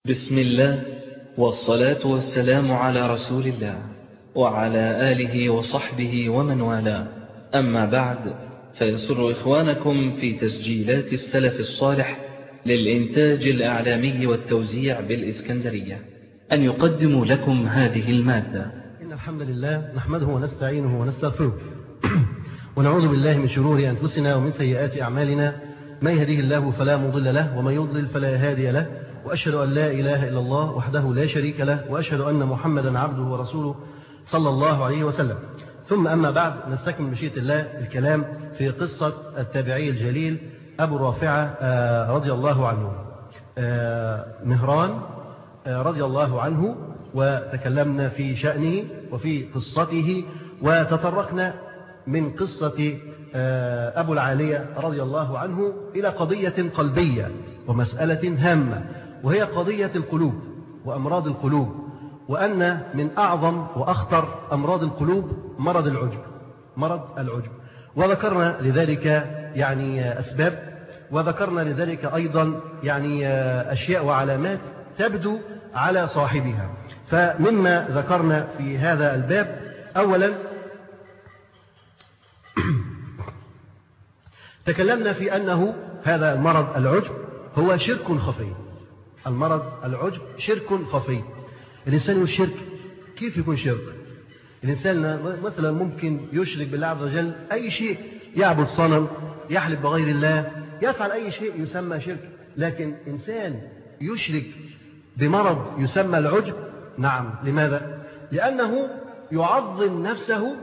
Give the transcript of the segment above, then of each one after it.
بسم الله والصلاة والسلام على رسول الله وعلى آله وصحبه ومن والاه أما بعد فيسر إخوانكم في تسجيلات السلف الصالح للإنتاج الأعلامي والتوزيع بالإسكندرية أن يقدموا لكم هذه المادة إن الحمد لله نحمده ونستعينه ونستغفره ونعوذ بالله من شرور أنفسنا ومن سيئات أعمالنا من يهديه الله فلا مضل له ومن يضلل فلا هادي له وأشهد أن لا إله إلا الله وحده لا شريك له وأشهد أن محمدا عبده ورسوله صلى الله عليه وسلم ثم أما بعد نستكمل مشيئة الله الكلام في قصة التابعي الجليل أبو رافعة رضي الله عنه مهران رضي الله عنه وتكلمنا في شأنه وفي قصته وتطرقنا من قصة أبو العالية رضي الله عنه إلى قضية قلبية ومسألة هامة وهي قضية القلوب وأمراض القلوب وأن من أعظم وأخطر أمراض القلوب مرض العجب مرض العجب وذكرنا لذلك يعني أسباب وذكرنا لذلك أيضا يعني أشياء وعلامات تبدو على صاحبها فمما ذكرنا في هذا الباب أولا تكلمنا في أنه هذا المرض العجب هو شرك خفي المرض العجب شرك خفي الإنسان يقول شرك كيف يكون شرك الإنسان مثلا ممكن يشرك بالله عز وجل أي شيء يعبد صنم يحلف بغير الله يفعل أي شيء يسمى شرك لكن إنسان يشرك بمرض يسمى العجب نعم لماذا؟ لأنه يعظم نفسه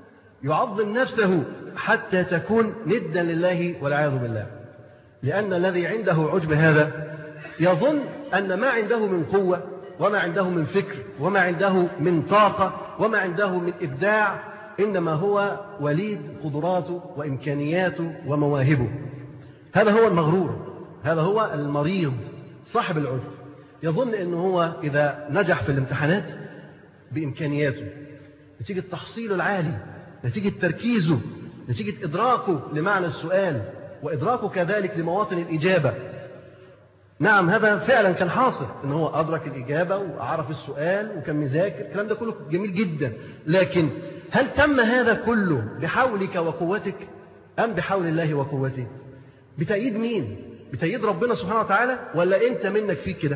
يعظم نفسه حتى تكون ندا لله والعياذ بالله لأن الذي عنده عجب هذا يظن أن ما عنده من قوة وما عنده من فكر وما عنده من طاقة وما عنده من إبداع إنما هو وليد قدراته وإمكانياته ومواهبه هذا هو المغرور هذا هو المريض صاحب العجب يظن أنه هو إذا نجح في الامتحانات بإمكانياته نتيجة تحصيله العالي نتيجة تركيزه نتيجة إدراكه لمعنى السؤال وإدراكه كذلك لمواطن الإجابة نعم هذا فعلا كان حاصل ان هو ادرك الاجابه وعرف السؤال وكان مذاكر الكلام ده كله جميل جدا لكن هل تم هذا كله بحولك وقوتك ام بحول الله وقوته بتأييد مين بتأييد ربنا سبحانه وتعالى ولا انت منك فيك كده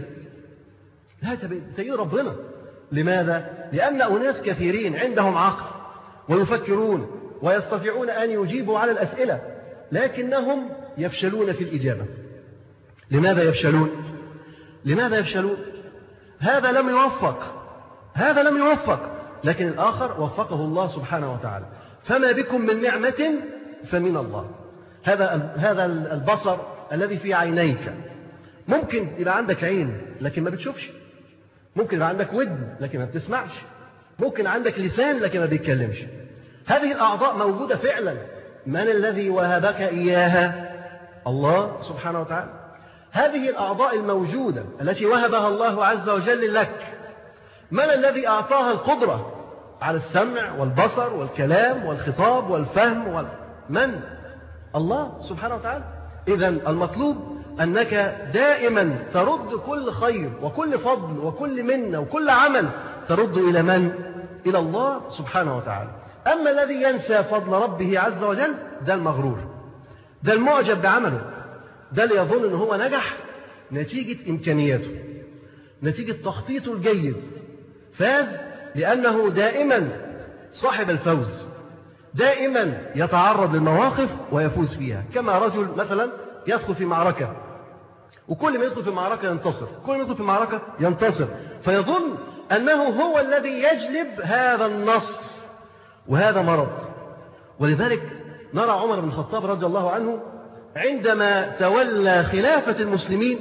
لا بتأييد ربنا لماذا لان اناس كثيرين عندهم عقل ويفكرون ويستطيعون ان يجيبوا على الاسئله لكنهم يفشلون في الاجابه لماذا يفشلون لماذا يفشلون هذا لم يوفق هذا لم يوفق لكن الآخر وفقه الله سبحانه وتعالى فما بكم من نعمة فمن الله هذا هذا البصر الذي في عينيك ممكن يبقى عندك عين لكن ما بتشوفش ممكن يبقى عندك ودن لكن ما بتسمعش ممكن عندك لسان لكن ما بيتكلمش هذه الأعضاء موجودة فعلا من الذي وهبك إياها الله سبحانه وتعالى هذه الأعضاء الموجودة التي وهبها الله عز وجل لك من الذي أعطاها القدرة على السمع والبصر والكلام والخطاب والفهم وال... من؟ الله سبحانه وتعالى إذا المطلوب أنك دائما ترد كل خير وكل فضل وكل منة وكل عمل ترد إلى من؟ إلى الله سبحانه وتعالى أما الذي ينسى فضل ربه عز وجل ده المغرور ده المعجب بعمله ده اللي يظن ان هو نجح نتيجة إمكانياته نتيجة تخطيطه الجيد فاز لأنه دائما صاحب الفوز دائما يتعرض للمواقف ويفوز فيها كما رجل مثلا يدخل في معركة وكل ما يدخل في معركة ينتصر كل ما يدخل في معركة ينتصر فيظن أنه هو الذي يجلب هذا النصر وهذا مرض ولذلك نرى عمر بن الخطاب رضي الله عنه عندما تولى خلافة المسلمين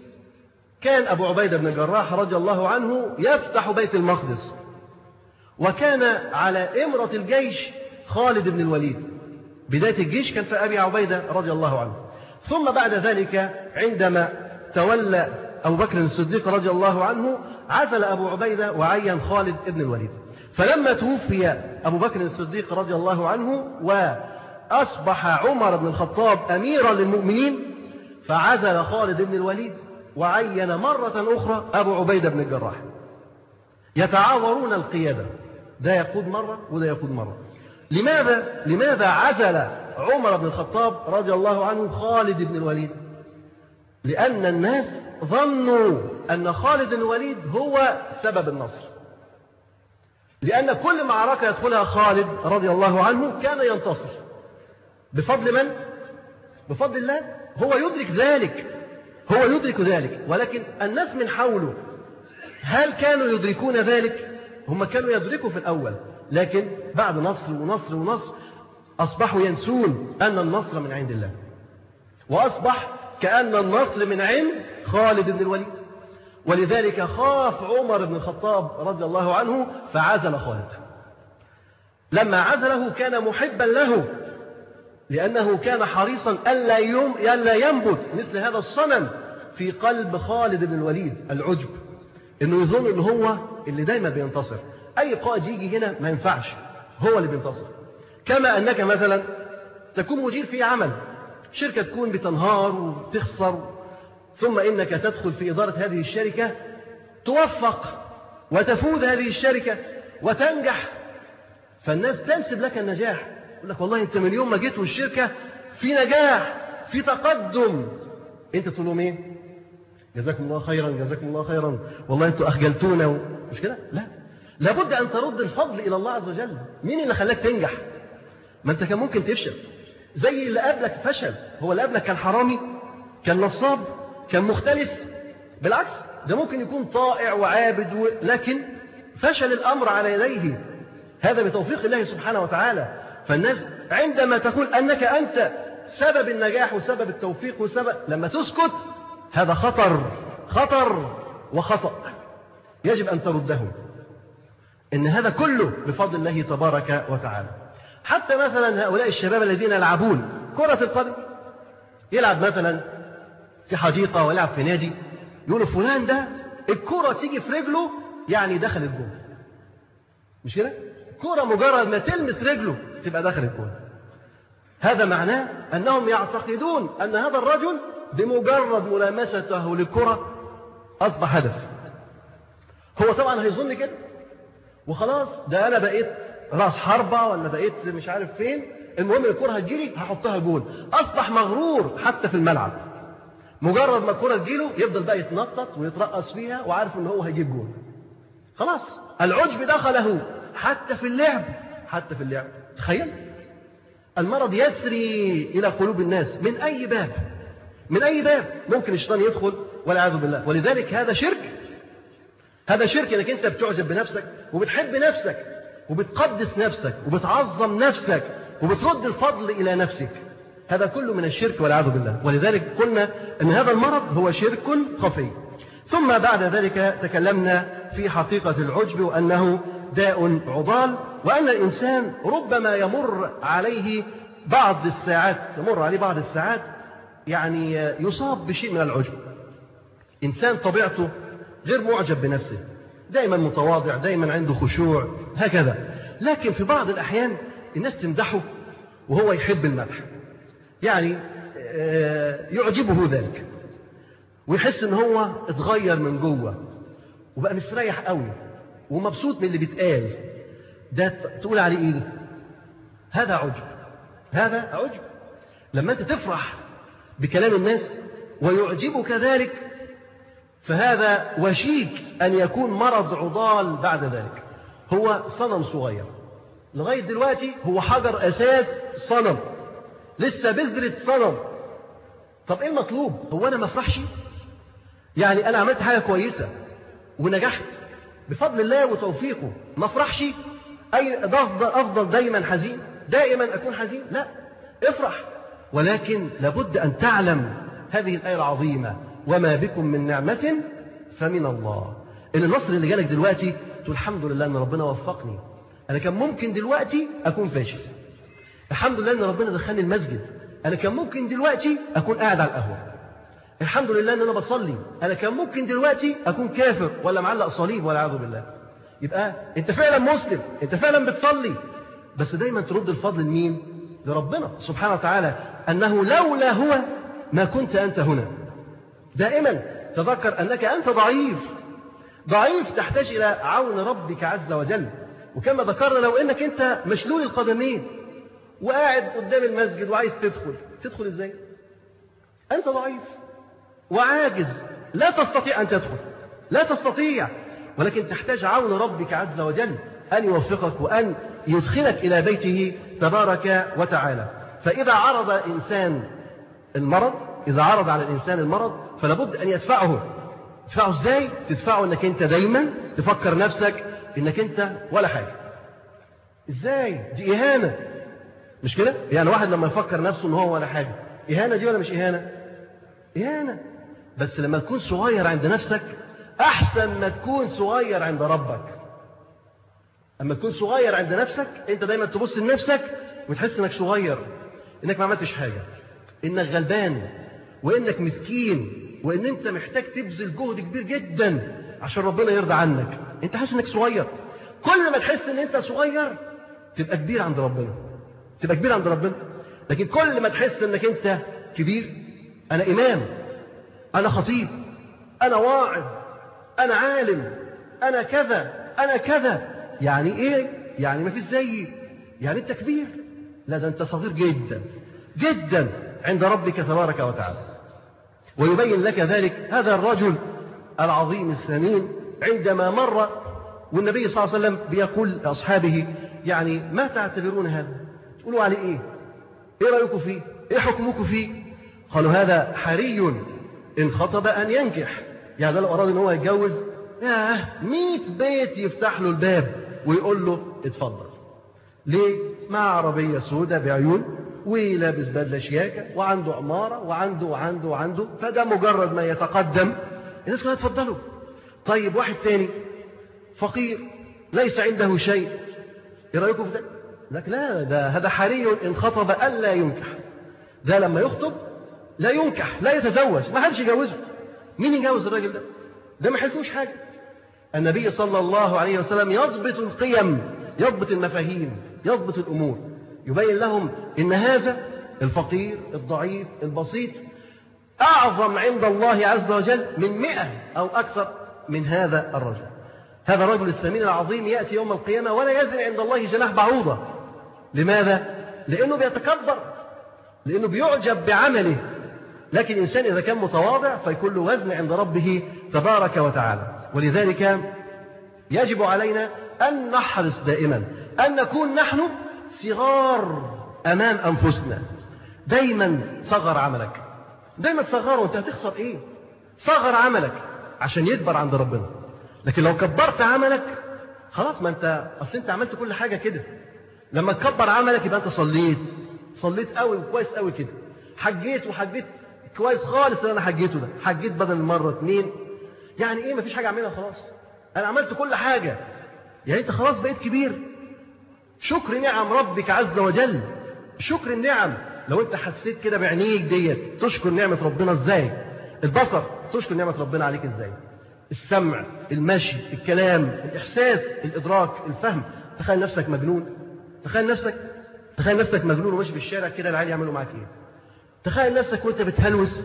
كان أبو عبيدة بن الجراح رضي الله عنه يفتح بيت المقدس وكان على إمرة الجيش خالد بن الوليد بداية الجيش كان في أبي عبيدة رضي الله عنه ثم بعد ذلك عندما تولى أبو بكر الصديق رضي الله عنه عزل أبو عبيدة وعين خالد بن الوليد فلما توفي أبو بكر الصديق رضي الله عنه و أصبح عمر بن الخطاب أميرا للمؤمنين فعزل خالد بن الوليد وعين مرة أخرى أبو عبيدة بن الجراح يتعاورون القيادة ده يقود مرة وده يقود مرة لماذا لماذا عزل عمر بن الخطاب رضي الله عنه خالد بن الوليد لأن الناس ظنوا أن خالد بن الوليد هو سبب النصر لأن كل معركة يدخلها خالد رضي الله عنه كان ينتصر بفضل من؟ بفضل الله هو يدرك ذلك هو يدرك ذلك ولكن الناس من حوله هل كانوا يدركون ذلك؟ هم كانوا يدركوا في الأول لكن بعد نصر ونصر ونصر أصبحوا ينسون أن النصر من عند الله وأصبح كأن النصر من عند خالد بن الوليد ولذلك خاف عمر بن الخطاب رضي الله عنه فعزل خالد لما عزله كان محبا له لأنه كان حريصا ألا, يم ألا ينبت مثل هذا الصنم في قلب خالد بن الوليد العجب انه يظن ان هو اللي دايما بينتصر اي قائد يجي هنا ما ينفعش هو اللي بينتصر كما انك مثلا تكون مدير في عمل شركه تكون بتنهار وتخسر ثم انك تدخل في اداره هذه الشركه توفق وتفوز هذه الشركه وتنجح فالناس تنسب لك النجاح يقول لك والله انت من يوم ما جيت والشركه في نجاح في تقدم انت تقول لهم ايه جزاكم الله خيرا جزاكم الله خيرا والله انتوا اخجلتونا مش كده لا لابد ان ترد الفضل الى الله عز وجل مين اللي خلاك تنجح ما انت كان ممكن تفشل زي اللي قبلك فشل هو اللي قبلك كان حرامي كان نصاب كان مختلف بالعكس ده ممكن يكون طائع وعابد و... لكن فشل الامر على يديه هذا بتوفيق الله سبحانه وتعالى فالناس عندما تقول انك انت سبب النجاح وسبب التوفيق وسبب لما تسكت هذا خطر خطر وخطأ يجب أن ترده إن هذا كله بفضل الله تبارك وتعالى حتى مثلا هؤلاء الشباب الذين يلعبون كرة القدم يلعب مثلا في حديقة ويلعب في نادي يقولوا فلان ده الكرة تيجي في رجله يعني دخل الجول مش كده؟ كرة مجرد ما تلمس رجله تبقى دخل الجول هذا معناه أنهم يعتقدون أن هذا الرجل بمجرد ملامسته للكرة أصبح هدف هو طبعا هيظن كده وخلاص ده أنا بقيت راس حربة ولا بقيت مش عارف فين المهم الكرة هتجيلي هحطها جول أصبح مغرور حتى في الملعب مجرد ما الكرة تجيله يفضل بقى يتنطط ويترقص فيها وعارف ان هو هيجيب جول خلاص العجب دخله حتى في اللعب حتى في اللعب تخيل المرض يسري إلى قلوب الناس من أي باب من أي باب ممكن الشيطان يدخل والعياذ بالله ولذلك هذا شرك هذا شرك انك انت بتعجب بنفسك وبتحب نفسك وبتقدس نفسك وبتعظم نفسك وبترد الفضل إلى نفسك هذا كله من الشرك والعياذ بالله ولذلك قلنا أن هذا المرض هو شرك خفي ثم بعد ذلك تكلمنا في حقيقة العجب وأنه داء عضال وأن الإنسان ربما يمر عليه بعض الساعات يمر عليه بعض الساعات يعني يصاب بشيء من العجب إنسان طبيعته غير معجب بنفسه دائما متواضع دائما عنده خشوع هكذا لكن في بعض الأحيان الناس تمدحه وهو يحب المدح يعني يعجبه ذلك ويحس ان هو اتغير من جوه وبقى مستريح قوي ومبسوط من اللي بيتقال ده تقول عليه ايه هذا عجب هذا عجب لما انت تفرح بكلام الناس ويعجبك ذلك فهذا وشيك أن يكون مرض عضال بعد ذلك هو صنم صغير لغاية دلوقتي هو حجر أساس صنم لسه بذرة صنم طب إيه المطلوب هو أنا ما افرحش يعني أنا عملت حاجة كويسة ونجحت بفضل الله وتوفيقه ما افرحش أي أفضل دايما حزين دائما أكون حزين لا افرح ولكن لابد أن تعلم هذه الآية العظيمة وما بكم من نعمة فمن الله إن النصر اللي جالك دلوقتي تقول الحمد لله أن ربنا وفقني أنا كان ممكن دلوقتي أكون فاشل الحمد لله أن ربنا دخلني المسجد أنا كان ممكن دلوقتي أكون قاعد على القهوة الحمد لله أن أنا بصلي أنا كان ممكن دلوقتي أكون كافر ولا معلق صليب والعياذ بالله يبقى أنت فعلا مسلم أنت فعلا بتصلي بس دايما ترد الفضل لمين؟ لربنا سبحانه وتعالى أنه لولا هو ما كنت أنت هنا دائما تذكر أنك أنت ضعيف ضعيف تحتاج إلى عون ربك عز وجل وكما ذكرنا لو أنك أنت مشلول القدمين وقاعد قدام المسجد وعايز تدخل تدخل إزاي أنت ضعيف وعاجز لا تستطيع أن تدخل لا تستطيع ولكن تحتاج عون ربك عز وجل أن يوفقك وأن يدخلك إلى بيته تبارك وتعالى فإذا عرض إنسان المرض إذا عرض على الإنسان المرض فلابد أن يدفعه تدفعه إزاي؟ تدفعه أنك أنت دايما تفكر نفسك أنك أنت ولا حاجة إزاي؟ دي إهانة مش كده؟ يعني واحد لما يفكر نفسه أنه هو ولا حاجة إهانة دي ولا مش إهانة؟ إهانة بس لما تكون صغير عند نفسك أحسن ما تكون صغير عند ربك أما تكون صغير عند نفسك أنت دايما تبص لنفسك وتحس إنك صغير إنك ما عملتش حاجة إنك غلبان وإنك مسكين وإن أنت محتاج تبذل جهد كبير جدا عشان ربنا يرضى عنك أنت حاسس إنك صغير كل ما تحس إن أنت صغير تبقى كبير عند ربنا تبقى كبير عند ربنا لكن كل ما تحس إنك أنت كبير أنا إمام أنا خطيب أنا واعظ أنا عالم أنا كذا أنا كذا يعني إيه؟ يعني ما فيش زيي يعني أنت كبير لا ده أنت صغير جدا جدا عند ربك تبارك وتعالى ويبين لك ذلك هذا الرجل العظيم الثمين عندما مر والنبي صلى الله عليه وسلم بيقول لأصحابه يعني ما تعتبرون هذا تقولوا عليه إيه إيه رأيكم فيه إيه حكمكم فيه قالوا هذا حري إن خطب أن ينكح يعني لو أراد إن هو يتجوز ياه ميت بيت يفتح له الباب ويقول له اتفضل ليه؟ مع عربية سودة بعيون ولابس بدلة شياكة وعنده عمارة وعنده وعنده وعنده فده مجرد ما يتقدم الناس كلها تفضلوا طيب واحد تاني فقير ليس عنده شيء ايه رأيكم في ده؟ لك لا ده هذا حري إن خطب ألا ينكح ده لما يخطب لا ينكح لا يتزوج ما حدش يجوزه مين يجوز الراجل ده ده ما حلفوش حاجة النبي صلى الله عليه وسلم يضبط القيم يضبط المفاهيم يضبط الأمور يبين لهم إن هذا الفقير الضعيف البسيط أعظم عند الله عز وجل من مئة أو أكثر من هذا الرجل هذا الرجل الثمين العظيم يأتي يوم القيامة ولا يزن عند الله جناح بعوضة لماذا؟ لأنه بيتكبر لأنه بيعجب بعمله لكن الإنسان إذا كان متواضع فيكون له وزن عند ربه تبارك وتعالى ولذلك يجب علينا أن نحرص دائما أن نكون نحن صغار أمام أنفسنا دايما صغر عملك دايما تصغره وانت هتخسر ايه صغر عملك عشان يكبر عند ربنا لكن لو كبرت عملك خلاص ما انت اصل انت عملت كل حاجه كده لما تكبر عملك يبقى انت صليت صليت قوي وكويس قوي كده حجيت وحجيت كويس خالص اللي انا حجيته ده حجيت بدل المره اتنين يعني ايه مفيش حاجه اعملها خلاص انا عملت كل حاجه يعني انت خلاص بقيت كبير شكر نعم ربك عز وجل شكر النعم لو انت حسيت كده بعينيك ديت تشكر نعمه ربنا ازاي البصر تشكر نعمه ربنا عليك ازاي السمع المشي الكلام الاحساس الادراك الفهم تخيل نفسك مجنون تخيل نفسك تخيل نفسك مجنون وماشي في الشارع كده العيال يعملوا معاك ايه تخيل نفسك وانت بتهلوس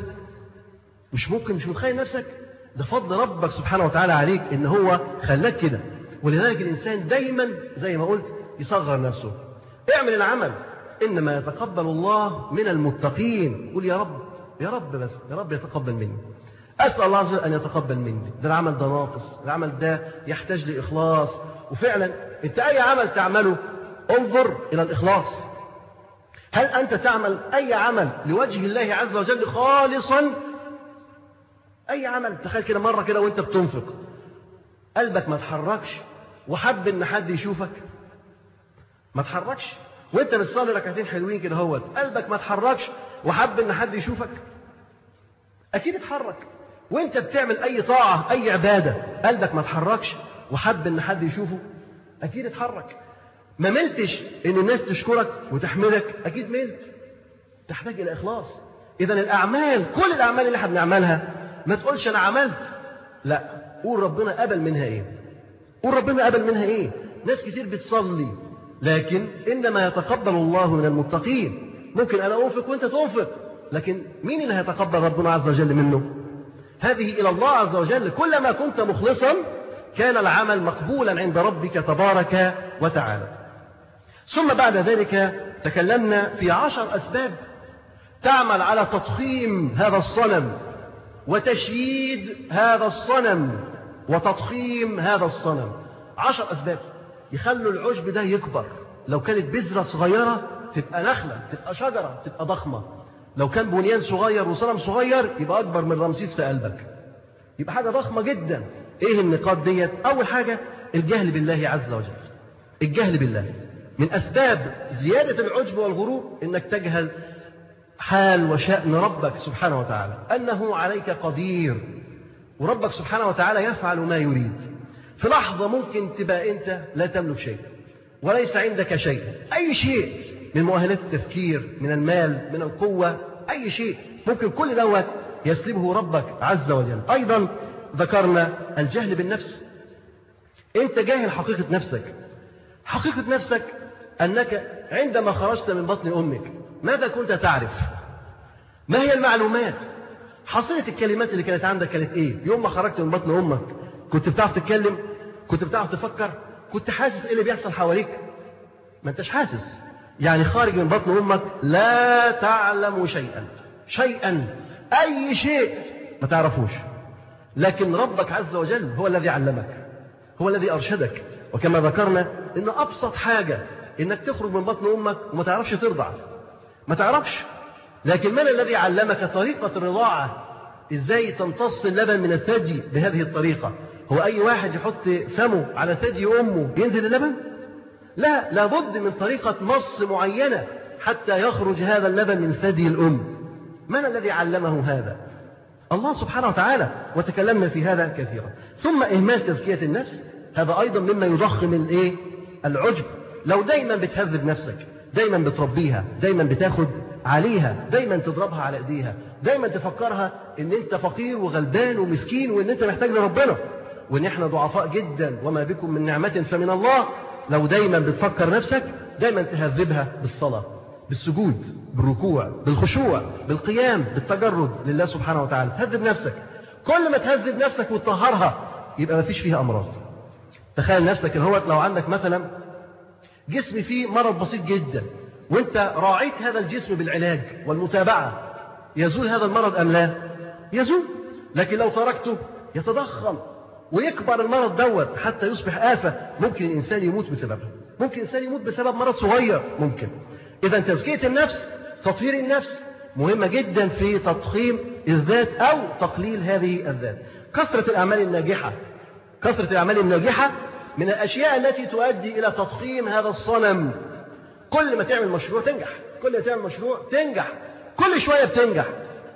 مش ممكن مش متخيل نفسك ده فضل ربك سبحانه وتعالى عليك ان هو خلاك كده ولذلك الانسان دايما زي ما قلت يصغر نفسه اعمل العمل انما يتقبل الله من المتقين قول يا رب يا رب بس يا رب يتقبل مني اسال الله عز وجل ان يتقبل مني ده العمل ده ناقص العمل ده يحتاج لاخلاص وفعلا انت اي عمل تعمله انظر الى الاخلاص هل أنت تعمل أي عمل لوجه الله عز وجل خالصا أي عمل تخيل كده مرة كده وأنت بتنفق قلبك ما تحركش وحب إن حد يشوفك ما تحركش وأنت بتصلي ركعتين حلوين كده هوت قلبك ما تحركش وحب إن حد يشوفك أكيد اتحرك وأنت بتعمل أي طاعة أي عبادة قلبك ما تحركش وحب إن حد يشوفه أكيد اتحرك ما ملتش ان الناس تشكرك وتحمدك اكيد ملت تحتاج الى اخلاص اذا الاعمال كل الاعمال اللي احنا بنعملها ما تقولش انا عملت لا قول ربنا قبل منها ايه قول ربنا قبل منها ايه ناس كتير بتصلي لكن انما يتقبل الله من المتقين ممكن انا انفق وانت تنفق لكن مين اللي هيتقبل ربنا عز وجل منه هذه إلى الله عز وجل كلما كنت مخلصا كان العمل مقبولا عند ربك تبارك وتعالى ثم بعد ذلك تكلمنا في عشر أسباب تعمل على تضخيم هذا الصنم وتشييد هذا الصنم وتضخيم هذا الصنم عشر أسباب يخلوا العشب ده يكبر لو كانت بذرة صغيرة تبقى نخلة تبقى شجرة تبقى ضخمة لو كان بنيان صغير وصنم صغير يبقى أكبر من رمسيس في قلبك يبقى حاجة ضخمة جدا إيه النقاط ديت أول حاجة الجهل بالله عز وجل الجهل بالله من أسباب زيادة العجب والغرور إنك تجهل حال وشأن ربك سبحانه وتعالى أنه عليك قدير وربك سبحانه وتعالى يفعل ما يريد في لحظة ممكن تبقى أنت لا تملك شيء وليس عندك شيء أي شيء من مؤهلات التفكير من المال من القوة أي شيء ممكن كل دوت يسلبه ربك عز وجل أيضا ذكرنا الجهل بالنفس أنت جاهل حقيقة نفسك حقيقة نفسك أنك عندما خرجت من بطن أمك ماذا كنت تعرف ما هي المعلومات حصيلة الكلمات اللي كانت عندك كانت ايه يوم ما خرجت من بطن امك كنت بتعرف تتكلم كنت بتعرف تفكر كنت حاسس ايه اللي بيحصل حواليك ما انتش حاسس يعني خارج من بطن امك لا تعلم شيئا شيئا اي شيء ما تعرفوش لكن ربك عز وجل هو الذي علمك هو الذي ارشدك وكما ذكرنا ان ابسط حاجه انك تخرج من بطن امك وما تعرفش ترضع ما تعرفش لكن من الذي علمك طريقة الرضاعة ازاي تمتص اللبن من الثدي بهذه الطريقة هو أي واحد يحط فمه على ثدي أمه ينزل اللبن لا لابد من طريقة مص معينة حتى يخرج هذا اللبن من ثدي الأم من الذي علمه هذا الله سبحانه وتعالى وتكلمنا في هذا كثيرا ثم إهمال تزكية النفس هذا أيضا مما يضخم الإيه؟ العجب لو دايما بتهذب نفسك دايما بتربيها دايما بتاخد عليها دايما تضربها على ايديها دايما تفكرها ان انت فقير وغلبان ومسكين وان انت محتاج لربنا وان احنا ضعفاء جدا وما بكم من نعمة فمن الله لو دايما بتفكر نفسك دايما تهذبها بالصلاة بالسجود بالركوع بالخشوع بالقيام بالتجرد لله سبحانه وتعالى تهذب نفسك كل ما تهذب نفسك وتطهرها يبقى ما فيش فيها أمراض تخيل نفسك الهوت لو عندك مثلا جسم فيه مرض بسيط جدا وانت راعيت هذا الجسم بالعلاج والمتابعة يزول هذا المرض أم لا يزول لكن لو تركته يتضخم ويكبر المرض دوت حتى يصبح آفة ممكن الإنسان يموت بسببه ممكن الإنسان يموت بسبب مرض صغير ممكن إذا تزكية النفس تطهير النفس مهمة جدا في تضخيم الذات أو تقليل هذه الذات كثرة الأعمال الناجحة كثرة الأعمال الناجحة من الأشياء التي تؤدي إلى تضخيم هذا الصنم كل ما تعمل مشروع تنجح كل ما تعمل مشروع تنجح كل شوية بتنجح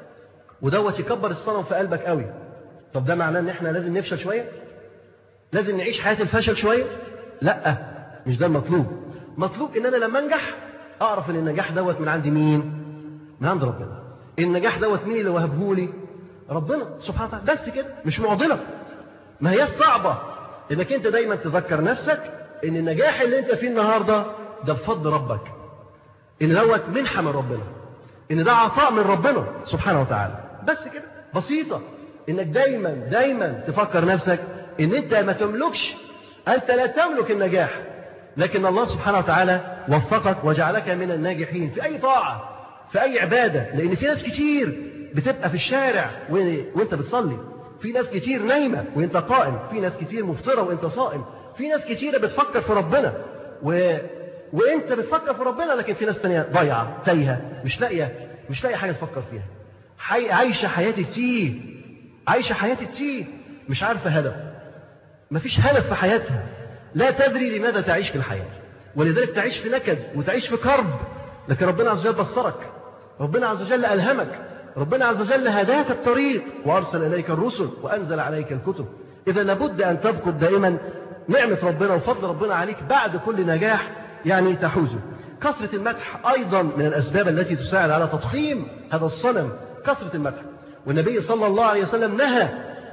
ودوت يكبر الصنم في قلبك قوي طب ده معناه ان احنا لازم نفشل شوية لازم نعيش حياة الفشل شوية لا مش ده المطلوب مطلوب ان انا لما انجح اعرف ان النجاح دوت من عند مين من عند ربنا النجاح دوت مين اللي وهبهولي ربنا سبحانه وتعالى بس كده مش معضله ما هي صعبه انك انت دايما تذكر نفسك ان النجاح اللي انت فيه النهارده ده بفضل ربك ان دوت منحه من ربنا ان ده عطاء من ربنا سبحانه وتعالى بس كده بسيطه انك دايما دايما تفكر نفسك ان انت ما تملكش انت لا تملك النجاح لكن الله سبحانه وتعالى وفقك وجعلك من الناجحين في اي طاعه في اي عباده لان في ناس كتير بتبقى في الشارع وانت بتصلي في ناس كتير نايمه وانت قائم في ناس كتير مفطره وانت صائم في ناس كتيره بتفكر في ربنا و... وانت بتفكر في ربنا لكن في ناس ثانيه ضايعه تايهه مش لاقيه مش لاقيه حاجه تفكر فيها حي... عايشه حياه التيه عايشه حياه التيه مش عارفه هدف مفيش هدف في حياتها لا تدري لماذا تعيش في الحياه ولذلك تعيش في نكد وتعيش في كرب لكن ربنا عز وجل بصرك ربنا عز وجل ألهمك ربنا عز وجل هداك الطريق وأرسل إليك الرسل وأنزل عليك الكتب إذا لابد أن تذكر دائما نعمة ربنا وفضل ربنا عليك بعد كل نجاح يعني تحوزه كثرة المدح أيضا من الأسباب التي تساعد على تضخيم هذا الصنم كثرة المدح والنبي صلى الله عليه وسلم نهى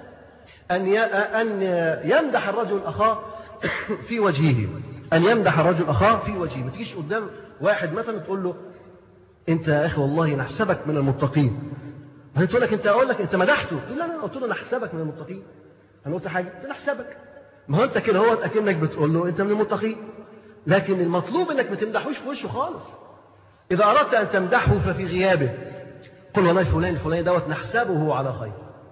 أن أن يمدح الرجل أخاه في وجهه أن يمدح الرجل أخاه في وجهه ما تجيش قدام واحد مثلا تقول له أنت يا أخي والله نحسبك من المتقين هتقول لك انت اقول لك انت مدحته لا لا انا قلت له انا احسبك من المتقين انا قلت حاجه قلت له احسبك ما هو انت كده هو اكنك بتقول له انت من المتقين لكن المطلوب انك ما تمدحوش في وشه خالص اذا اردت ان تمدحه ففي غيابه قل والله فلان الفلاني دوت نحسبه على خير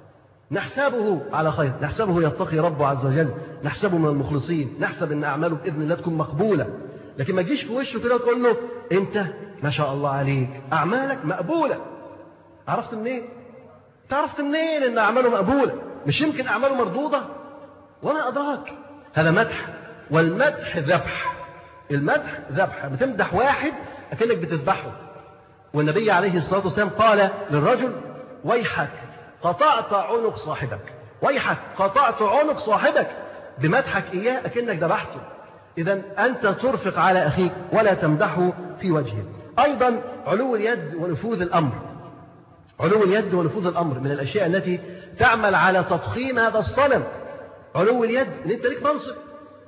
نحسبه على خير نحسبه يتقي ربه عز وجل نحسبه من المخلصين نحسب ان اعماله باذن الله تكون مقبوله لكن ما تجيش في وشه كده وتقول له انت ما شاء الله عليك اعمالك مقبوله عرفت منين تعرفت منين ان اعماله مقبوله مش يمكن اعماله مردوده وما ادراك هذا مدح والمدح ذبح المدح ذبح بتمدح واحد اكنك بتذبحه والنبي عليه الصلاه والسلام قال للرجل ويحك قطعت عنق صاحبك ويحك قطعت عنق صاحبك بمدحك اياه اكنك ذبحته اذا انت ترفق على اخيك ولا تمدحه في وجهه ايضا علو اليد ونفوذ الامر علو اليد ونفوذ الامر من الاشياء التي تعمل على تضخيم هذا الصنم علو اليد ان انت ليك منصب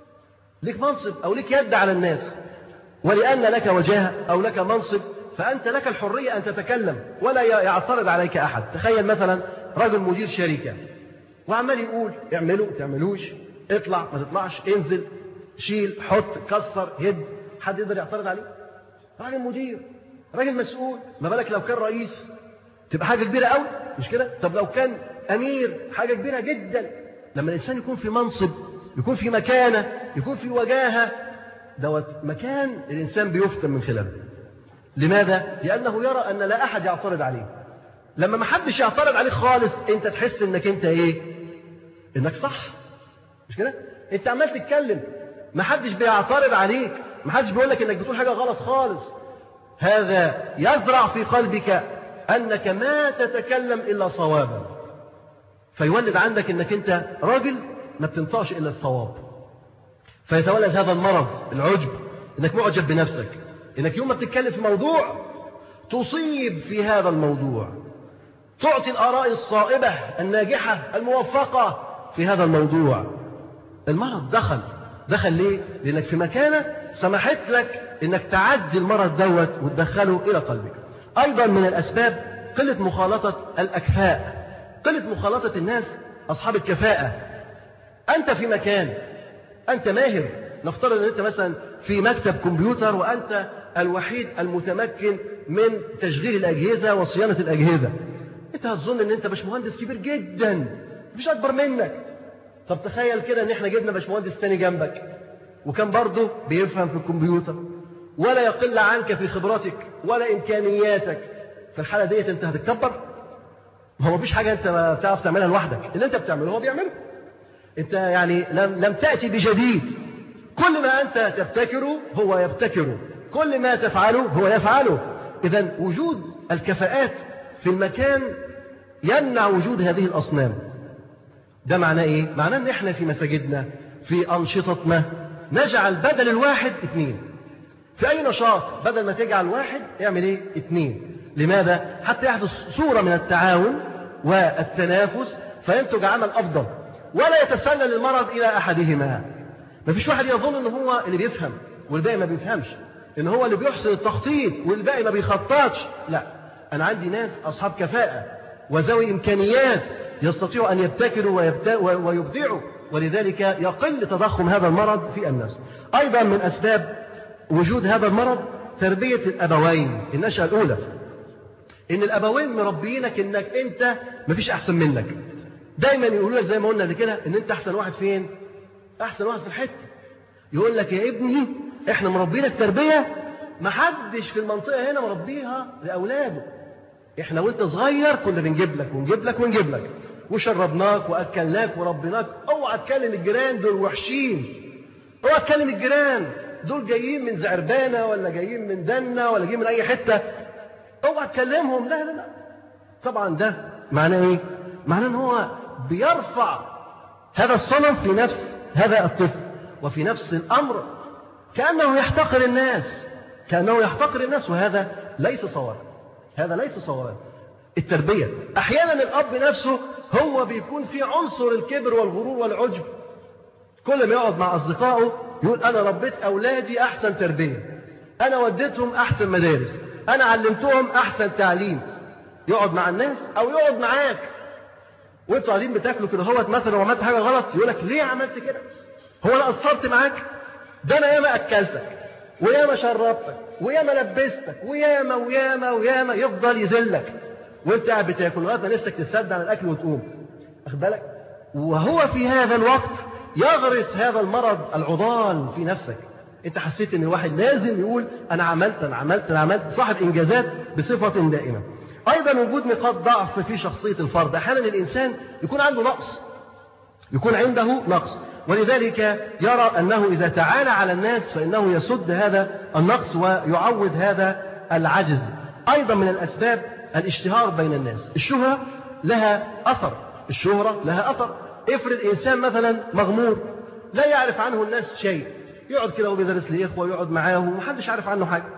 ليك منصب او ليك يد على الناس ولان لك وجاهه او لك منصب فانت لك الحريه ان تتكلم ولا يعترض عليك احد تخيل مثلا رجل مدير شركه وعمال يقول اعملوا تعملوش اطلع ما تطلعش انزل شيل حط كسر هد حد يقدر يعترض عليه راجل مدير راجل مسؤول ما بالك لو كان رئيس تبقى حاجه كبيره قوي مش كده طب لو كان امير حاجه كبيره جدا لما الانسان يكون في منصب يكون في مكانه يكون في وجاهه دوت مكان الانسان بيفتن من خلاله لماذا لانه يرى ان لا احد يعترض عليه لما ما حدش يعترض عليك خالص انت تحس انك انت ايه انك صح مش كده انت عمال تتكلم ما حدش بيعترض عليك ما حدش بيقول لك انك بتقول حاجه غلط خالص هذا يزرع في قلبك انك ما تتكلم الا صوابا فيولد عندك انك انت راجل ما بتنطقش الا الصواب فيتولد هذا المرض العجب انك معجب بنفسك انك يوم ما بتتكلم في موضوع تصيب في هذا الموضوع تعطي الاراء الصائبه الناجحه الموفقه في هذا الموضوع المرض دخل دخل ليه لانك في مكانه سمحت لك انك تعدي المرض دوت وتدخله الى قلبك ايضا من الاسباب قله مخالطه الاكفاء قله مخالطه الناس اصحاب الكفاءه انت في مكان انت ماهر نفترض ان انت مثلا في مكتب كمبيوتر وانت الوحيد المتمكن من تشغيل الاجهزه وصيانه الاجهزه انت هتظن ان انت باشمهندس كبير جدا مفيش اكبر منك طب تخيل كده ان احنا جبنا باشمهندس تاني جنبك وكان برضه بيفهم في الكمبيوتر ولا يقل عنك في خبرتك ولا امكانياتك في الحاله ديت انت هتتكبر ما هو مفيش حاجه انت بتعرف تعملها لوحدك اللي انت بتعمله هو بيعمله انت يعني لم لم تاتي بجديد كل ما انت تبتكره هو يبتكره كل ما تفعله هو يفعله اذا وجود الكفاءات في المكان يمنع وجود هذه الاصنام ده معناه ايه معناه ان احنا في مساجدنا في انشطتنا نجعل بدل الواحد اثنين في اي نشاط بدل ما تجعل واحد اعمل ايه اثنين لماذا حتى يحدث صوره من التعاون والتنافس فينتج عمل افضل ولا يتسلل المرض الى احدهما ما فيش واحد يظن ان هو اللي بيفهم والباقي ما بيفهمش ان هو اللي بيحسن التخطيط والباقي ما بيخططش لا انا عندي ناس اصحاب كفاءه وذوي امكانيات يستطيعوا ان يبتكروا ويبدعوا ولذلك يقل تضخم هذا المرض في الناس ايضا من اسباب وجود هذا المرض تربيه الابوين النشاه الاولى ان الابوين مربيينك انك انت مفيش احسن منك دايما يقولوا لك زي ما قلنا قبل كده ان انت احسن واحد فين احسن واحد في الحته يقول لك يا ابني احنا مربينك تربيه ما حدش في المنطقه هنا مربيها لاولاده احنا وانت صغير كنا بنجيب لك ونجيب لك ونجيب لك وشربناك واكلناك وربيناك اوعى تكلم الجيران دول وحشين اوعى تكلم الجيران دول جايين من زعربانه ولا جايين من دنا ولا جايين من اي حته اوعى تكلمهم لا لا لا طبعا ده معناه ايه معناه ان هو بيرفع هذا الصنم في نفس هذا الطفل وفي نفس الامر كانه يحتقر الناس كانه يحتقر الناس وهذا ليس صواب هذا ليس صواب التربيه احيانا الاب نفسه هو بيكون في عنصر الكبر والغرور والعجب كل ما يقعد مع اصدقائه يقول انا ربيت اولادي احسن تربيه انا وديتهم احسن مدارس انا علمتهم احسن تعليم يقعد مع الناس أو يقعد معاك وانتوا قاعدين بتاكلوا كده هوت مثلا وعملت حاجة غلط يقول لك ليه عملت كده؟ هو أنا قصرت معاك؟ ده أنا ياما أكلتك وياما شربتك وياما لبستك وياما وياما وياما يفضل يذلك وانت قاعد بتاكل لغايه ما نفسك تسد عن الاكل وتقوم واخد بالك وهو في هذا الوقت يغرس هذا المرض العضال في نفسك انت حسيت ان الواحد لازم يقول انا عملت انا عملت انا عملت صاحب انجازات بصفه دائمه ايضا وجود نقاط ضعف في شخصيه الفرد احيانا الانسان يكون عنده نقص يكون عنده نقص ولذلك يرى أنه إذا تعالى على الناس فإنه يسد هذا النقص ويعوض هذا العجز أيضا من الأسباب الاشتهار بين الناس الشهرة لها أثر الشهرة لها أثر افرض إنسان مثلا مغمور لا يعرف عنه الناس شيء يقعد كده وبيدرس لإخوة يقعد معاهم ومحدش عارف عنه حاجة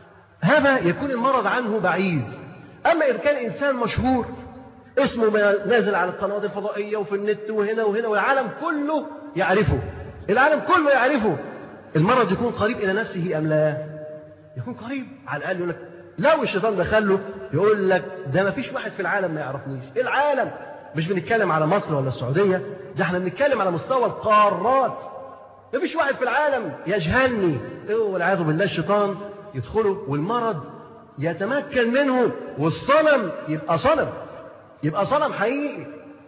هذا يكون المرض عنه بعيد أما إذا كان إنسان مشهور اسمه نازل على القنوات الفضائية وفي النت وهنا وهنا والعالم كله يعرفه العالم كله يعرفه المرض يكون قريب إلى نفسه أم لا يكون قريب على الأقل يقول لك لو الشيطان دخله يقول لك ده ما فيش واحد في العالم ما يعرفنيش العالم مش بنتكلم على مصر ولا السعودية ده احنا بنتكلم على مستوى القارات ما فيش واحد في العالم يجهلني والعياذ بالله الشيطان يدخله والمرض يتمكن منه والصنم يبقى صنم يبقى صنم حقيقي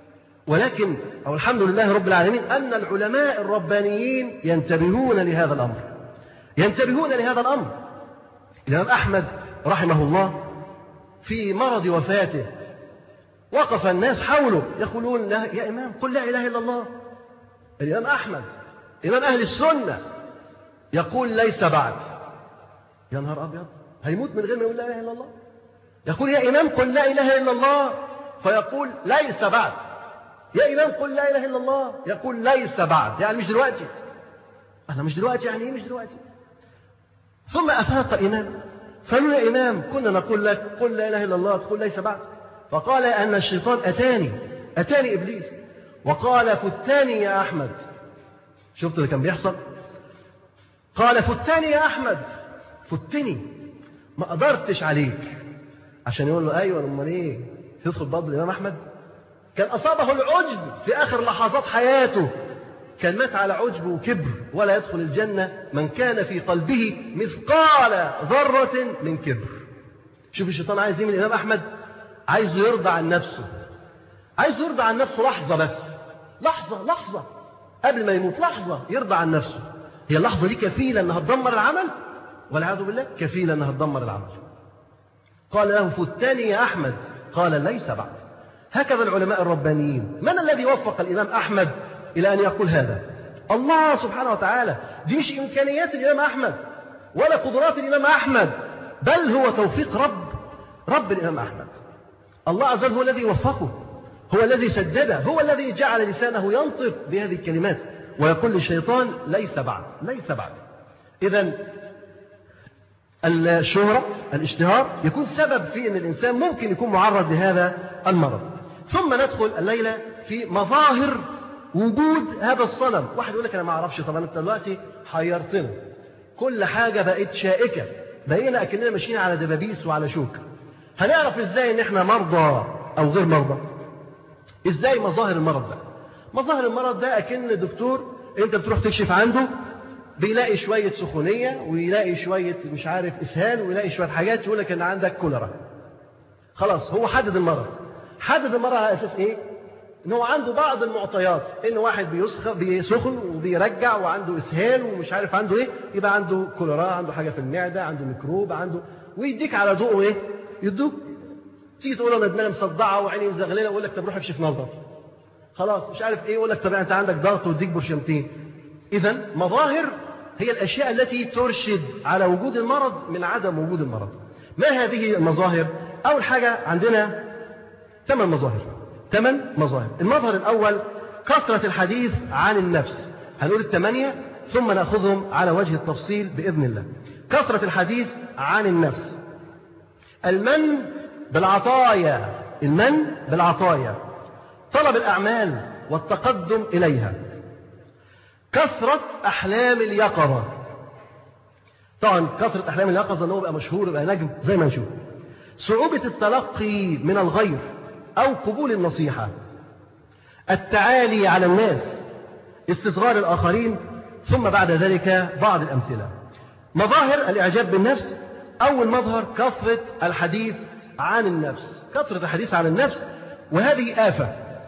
ولكن أو الحمد لله رب العالمين أن العلماء الربانيين ينتبهون لهذا الأمر ينتبهون لهذا الأمر الإمام أحمد رحمه الله في مرض وفاته وقف الناس حوله يقولون له يا إمام قل لا إله إلا الله الإمام أحمد إمام أهل السنة يقول ليس بعد يا نهار أبيض هيموت من غير ما يقول لا إله إلا الله يقول يا إمام قل لا إله إلا الله فيقول ليس بعد يا إمام قل لا إله إلا الله يقول ليس بعد يعني مش دلوقتي أنا مش دلوقتي يعني إيه مش دلوقتي ثم أفاق إمام فقالوا يا إمام كنا نقول لك قل لا إله إلا الله تقول ليس بعد فقال أن الشيطان أتاني أتاني إبليس وقال فتاني يا أحمد شفت اللي كان بيحصل قال فتاني يا أحمد فتني ما قدرتش عليك عشان يقول له أيوة أمال إيه تدخل باب الإمام أحمد كان أصابه العجب في آخر لحظات حياته كان مات على عجب وكبر ولا يدخل الجنة من كان في قلبه مثقال ذرة من كبر شوف الشيطان عايز ايه من الإمام أحمد عايزه يرضى عن نفسه عايزه يرضى عن نفسه لحظة بس لحظة لحظة قبل ما يموت لحظة يرضى عن نفسه هي اللحظة دي كفيلة أنها تدمر العمل والعياذ بالله كفيلة أنها تدمر العمل قال له فتني يا أحمد قال ليس بعد هكذا العلماء الربانيين من الذي وفق الإمام أحمد إلى أن يقول هذا الله سبحانه وتعالى دي مش إمكانيات الإمام أحمد ولا قدرات الإمام أحمد بل هو توفيق رب رب الإمام أحمد الله عز وجل هو الذي وفقه هو الذي سدده هو الذي جعل لسانه ينطق بهذه الكلمات ويقول للشيطان ليس بعد ليس بعد إذا الشهرة الاشتهار يكون سبب في أن الإنسان ممكن يكون معرض لهذا المرض ثم ندخل الليلة في مظاهر وجود هذا الصنم واحد يقول لك أنا ما أعرفش طبعا أنت دلوقتي حيرتنا كل حاجة بقت شائكة بقينا أكننا ماشيين على دبابيس وعلى شوك هنعرف إزاي إن إحنا مرضى أو غير مرضى إزاي مظاهر المرض ده مظاهر المرض ده أكن دكتور أنت بتروح تكشف عنده بيلاقي شوية سخونية ويلاقي شوية مش عارف إسهال ويلاقي شوية حاجات يقول لك إن عندك كوليرا خلاص هو حدد المرض حدد المرض على أساس إيه؟ إن هو عنده بعض المعطيات إن واحد بيسخن بيسخن وبيرجع وعنده إسهال ومش عارف عنده إيه يبقى عنده كوليرا عنده حاجة في المعدة عنده ميكروب عنده ويديك على ضوءه إيه؟ يدوك تيجي تقول أنا دماغي مصدعة وعيني مزغللة يقول لك طب روح اكشف نظر خلاص مش عارف إيه يقول لك طب أنت عندك ضغط ويديك برشامتين إذا مظاهر هي الأشياء التي ترشد على وجود المرض من عدم وجود المرض ما هذه المظاهر أول حاجة عندنا ثمان مظاهر ثمان مظاهر المظهر الأول كثرة الحديث عن النفس هنقول الثمانية ثم نأخذهم على وجه التفصيل بإذن الله كثرة الحديث عن النفس المن بالعطايا المن بالعطايا طلب الأعمال والتقدم إليها كثرة أحلام اليقظة طبعا كثرة أحلام اليقظة أنه يبقى مشهور يبقى نجم زي ما نشوف صعوبة التلقي من الغير أو قبول النصيحة التعالي على الناس استصغار الآخرين ثم بعد ذلك بعض الأمثلة مظاهر الإعجاب بالنفس أول مظهر كثرة الحديث عن النفس كثرة الحديث عن النفس وهذه آفة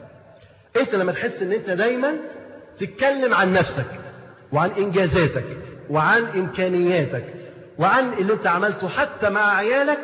أنت لما تحس أن أنت دايما تتكلم عن نفسك وعن إنجازاتك وعن إمكانياتك وعن اللي أنت عملته حتى مع عيالك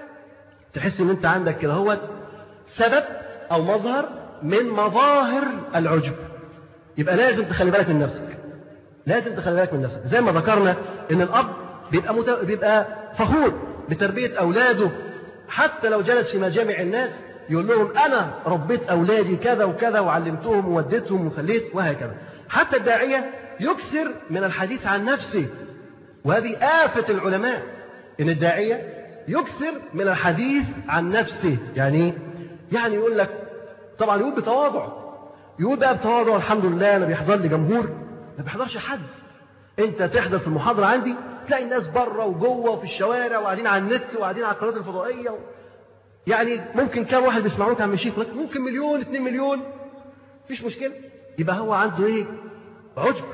تحس أن أنت عندك كده هو سبب أو مظهر من مظاهر العجب يبقى لازم تخلي بالك من نفسك لازم تخلي بالك من نفسك زي ما ذكرنا ان الاب بيبقى مت... بيبقى فخور بتربيه اولاده حتى لو جلس في مجامع الناس يقول لهم انا ربيت اولادي كذا وكذا وعلمتهم ووديتهم وخليت وهكذا حتى الداعيه يكثر من الحديث عن نفسه وهذه آفة العلماء إن الداعية يكثر من الحديث عن نفسه يعني يعني يقول لك طبعا يقول بتواضع يقول بقى بتواضع الحمد لله أنا بيحضر لي جمهور ما بيحضرش حد أنت تحضر في المحاضرة عندي تلاقي الناس بره وجوه وفي الشوارع وقاعدين على النت وقاعدين على القنوات الفضائية و... يعني ممكن كام واحد بيسمعوك عم الشيخ لك ممكن مليون اتنين مليون مفيش مشكلة يبقى هو عنده ايه عجب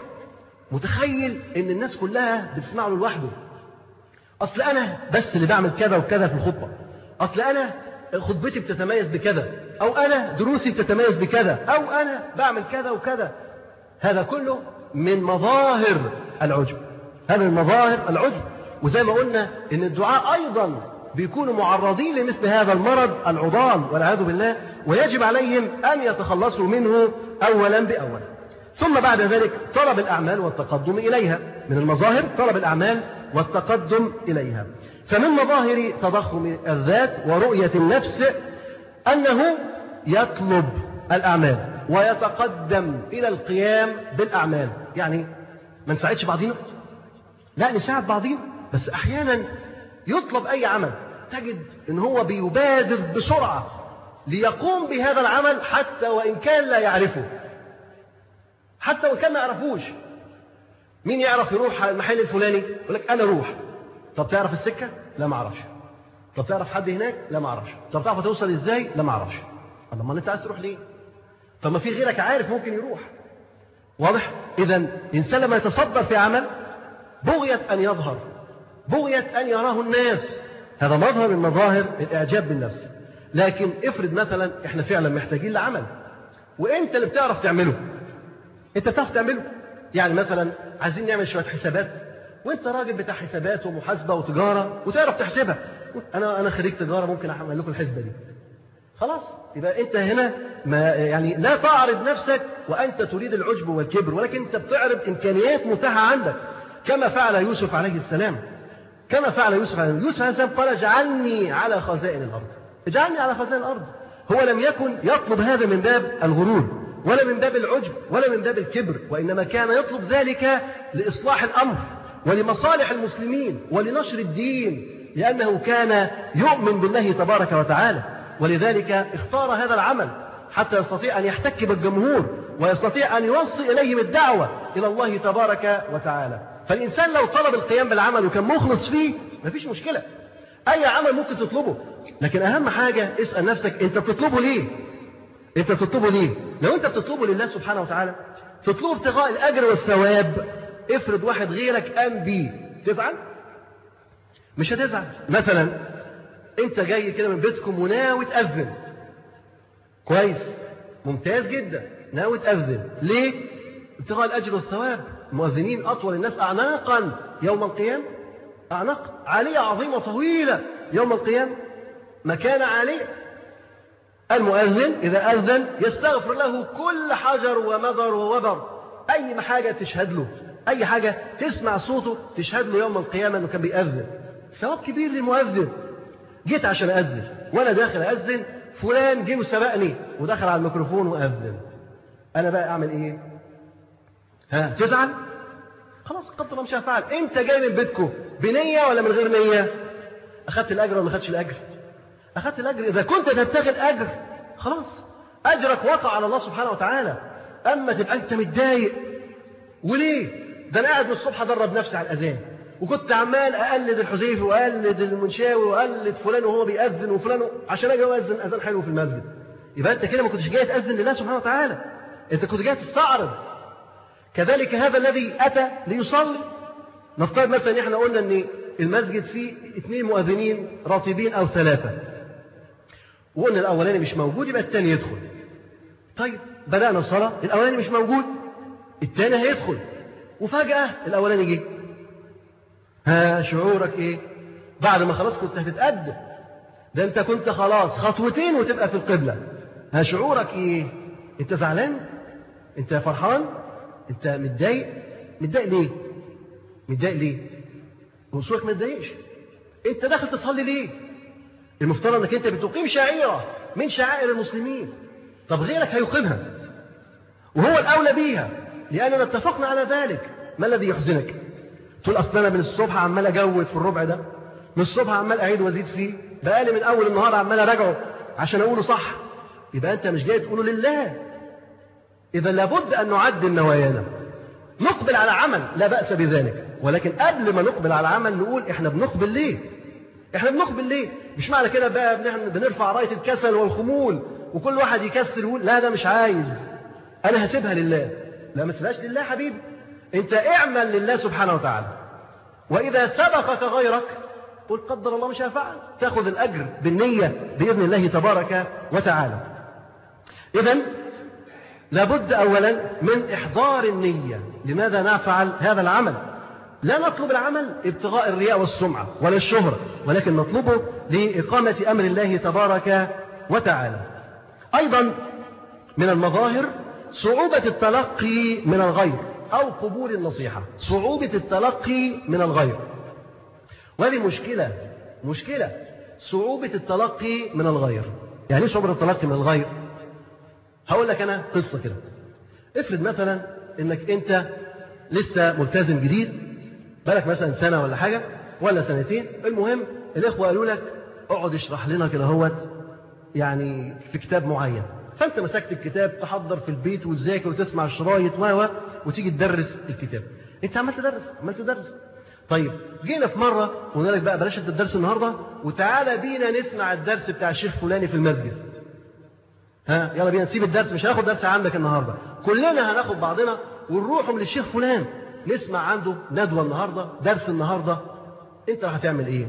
متخيل ان الناس كلها بتسمع له لوحده اصل انا بس اللي بعمل كذا وكذا في الخطبه اصل انا خطبتي بتتميز بكذا او انا دروسي بتتميز بكذا او انا بعمل كذا وكذا هذا كله من مظاهر العجب هذا من مظاهر العجب وزي ما قلنا ان الدعاء ايضا بيكونوا معرضين لمثل هذا المرض العضال والعياذ بالله ويجب عليهم ان يتخلصوا منه اولا باول ثم بعد ذلك طلب الأعمال والتقدم إليها من المظاهر طلب الأعمال والتقدم إليها فمن مظاهر تضخم الذات ورؤية النفس أنه يطلب الأعمال ويتقدم إلى القيام بالأعمال يعني ما نساعدش بعضينا لا نساعد بعضينا بس أحيانا يطلب أي عمل تجد أن هو بيبادر بسرعة ليقوم بهذا العمل حتى وإن كان لا يعرفه حتى وان كان ما يعرفوش مين يعرف يروح المحل الفلاني يقول لك انا اروح طب تعرف السكه لا ما اعرفش طب تعرف حد هناك لا ما اعرفش طب تعرف توصل ازاي لا ما اعرفش طب ما انت عايز تروح ليه طب ما في غيرك عارف ممكن يروح واضح اذا الانسان لما يتصدر في عمل بغية ان يظهر بغية ان يراه الناس هذا مظهر من مظاهر الاعجاب بالنفس لكن افرض مثلا احنا فعلا محتاجين لعمل وانت اللي بتعرف تعمله انت بتعرف تعمله يعني مثلا عايزين نعمل شويه حسابات وانت راجل بتاع حسابات ومحاسبه وتجاره وتعرف تحسبها انا انا خريج تجاره ممكن اعمل لكم الحسبه دي خلاص يبقى انت هنا ما يعني لا تعرض نفسك وانت تريد العجب والكبر ولكن انت بتعرض امكانيات متاحه عندك كما فعل يوسف عليه السلام كما فعل يوسف عليه السلام يوسف عليه السلام قال اجعلني على خزائن الارض اجعلني على خزائن الارض هو لم يكن يطلب هذا من باب الغرور ولا من باب العجب ولا من باب الكبر وإنما كان يطلب ذلك لإصلاح الأمر ولمصالح المسلمين ولنشر الدين لأنه كان يؤمن بالله تبارك وتعالى ولذلك اختار هذا العمل حتى يستطيع أن يحتك بالجمهور ويستطيع أن يوصي إليهم الدعوة إلى الله تبارك وتعالى فالإنسان لو طلب القيام بالعمل وكان مخلص فيه مفيش مشكلة أي عمل ممكن تطلبه لكن أهم حاجة اسأل نفسك أنت بتطلبه ليه انت بتطلبه ليه لو انت بتطلبه لله سبحانه وتعالى تطلبه ابتغاء الاجر والثواب افرض واحد غيرك قام بيه تزعل مش هتزعل مثلا انت جاي كده من بيتكم وناوي تاذن كويس ممتاز جدا ناوي تاذن ليه ابتغاء الاجر والثواب المؤذنين اطول الناس اعناقا يوم القيامه اعناق عاليه عظيمه طويله يوم القيامه مكانه عاليه المؤذن إذا أذن يستغفر له كل حجر ومضر ووبر أي حاجة تشهد له أي حاجة تسمع صوته تشهد له يوم القيامة أنه كان بيأذن ثواب كبير للمؤذن جيت عشان أذن وأنا داخل أذن فلان جه وسبقني ودخل على الميكروفون وأذن أنا بقى أعمل إيه؟ ها تزعل؟ خلاص قدر الله مش هفعل أنت جاي من بيتكم بنية ولا من غير نية؟ أخذت الأجر ولا ما أخذتش الأجر؟ أخذت الأجر إذا كنت تتخذ أجر خلاص أجرك وقع على الله سبحانه وتعالى أما تبقى أنت متضايق وليه؟ ده أنا قاعد من الصبح أدرب نفسي على الأذان وكنت عمال اقلد الحذيفي واقلد المنشاوي واقلد فلان وهو بيأذن وفلان عشان اجي اذن اذان حلو في المسجد يبقى انت كده ما كنتش جاي تأذن لله سبحانه وتعالى انت كنت جاي تستعرض كذلك هذا الذي اتى ليصلي نفترض مثلا احنا قلنا ان المسجد فيه اثنين مؤذنين راتبين او ثلاثه وقلنا الاولاني مش موجود يبقى الثاني يدخل طيب بدانا الصلاه الاولاني مش موجود الثاني هيدخل وفجاه الاولاني جه ها شعورك ايه بعد ما خلاص كنت هتتقدم ده انت كنت خلاص خطوتين وتبقى في القبله ها شعورك ايه انت زعلان انت فرحان انت متضايق متضايق ليه متضايق ليه وصولك ما تضايقش انت داخل تصلي ليه المفترض انك انت بتقيم شعيره من شعائر المسلمين طب غيرك هيقيمها وهو الاولى بيها لاننا اتفقنا على ذلك ما الذي يحزنك تقول اصل انا من الصبح عمال اجود في الربع ده من الصبح عمال اعيد وازيد فيه بقالي من اول النهار عمال اراجعه عشان اقوله صح يبقى انت مش جاي تقوله لله اذا لابد ان نعدل نوايانا نقبل على عمل لا باس بذلك ولكن قبل ما نقبل على عمل نقول احنا بنقبل ليه احنا بنقبل ليه مش معنى كده بقى بنرفع رايه الكسل والخمول وكل واحد يكسل ويقول لا ده مش عايز انا هسيبها لله لا ما تسيبهاش لله حبيبي انت اعمل لله سبحانه وتعالى واذا سبقك غيرك قل قدر الله مش هفعل تاخذ الاجر بالنيه باذن الله تبارك وتعالى اذا لابد اولا من احضار النيه لماذا نفعل هذا العمل لا نطلب العمل ابتغاء الرياء والسمعه ولا الشهره ولكن نطلبه لاقامه امر الله تبارك وتعالى ايضا من المظاهر صعوبه التلقي من الغير أو قبول النصيحة صعوبة التلقي من الغير وهذه مشكلة مشكلة صعوبة التلقي من الغير يعني ايه صعوبة التلقي من الغير هقول لك أنا قصة كده افرض مثلا انك انت لسه ملتزم جديد بالك مثلا سنة ولا حاجة ولا سنتين المهم الإخوة قالوا لك اقعد اشرح لنا كده هوت يعني في كتاب معين فانت مسكت الكتاب تحضر في البيت وتذاكر وتسمع الشرايط و وتيجي تدرس الكتاب انت عمال تدرس عمال تدرس طيب جينا في مره وقلنا لك بقى بلاش انت الدرس النهارده وتعالى بينا نسمع الدرس بتاع الشيخ فلاني في المسجد ها يلا بينا نسيب الدرس مش هناخد درس عندك النهارده كلنا هناخد بعضنا ونروحوا للشيخ فلان نسمع عنده ندوه النهارده درس النهارده انت هتعمل ايه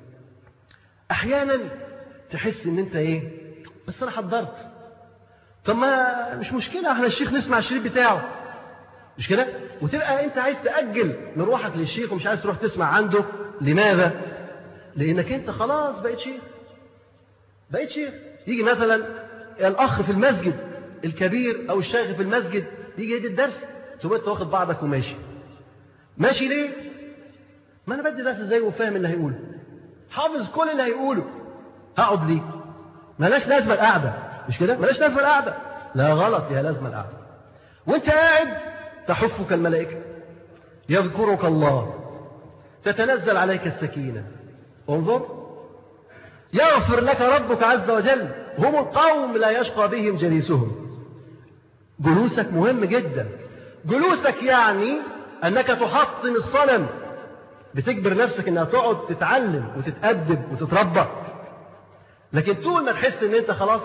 احيانا تحس ان انت ايه بس انا حضرت طب ما مش مشكله احنا الشيخ نسمع الشريط بتاعه مش كده وتبقى انت عايز تاجل مروحك للشيخ ومش عايز تروح تسمع عنده لماذا لانك انت خلاص بقيت شيخ بقيت شيخ يجي مثلا الاخ في المسجد الكبير او الشيخ في المسجد يجي يدي الدرس تبقى انت واخد بعضك وماشي ماشي ليه ما انا بدي درس ازاي وفاهم اللي هيقوله حافظ كل اللي هيقوله هقعد ليه ملاش لازمه القعده مش كده ملاش لازمه القعده لا غلط يا لازمه القعده وانت قاعد تحفك الملائكه يذكرك الله تتنزل عليك السكينه انظر يغفر لك ربك عز وجل هم القوم لا يشقى بهم جليسهم جلوسك مهم جدا جلوسك يعني انك تحطم الصنم بتجبر نفسك انها تقعد تتعلم وتتأدب وتتربى لكن طول ما تحس ان انت خلاص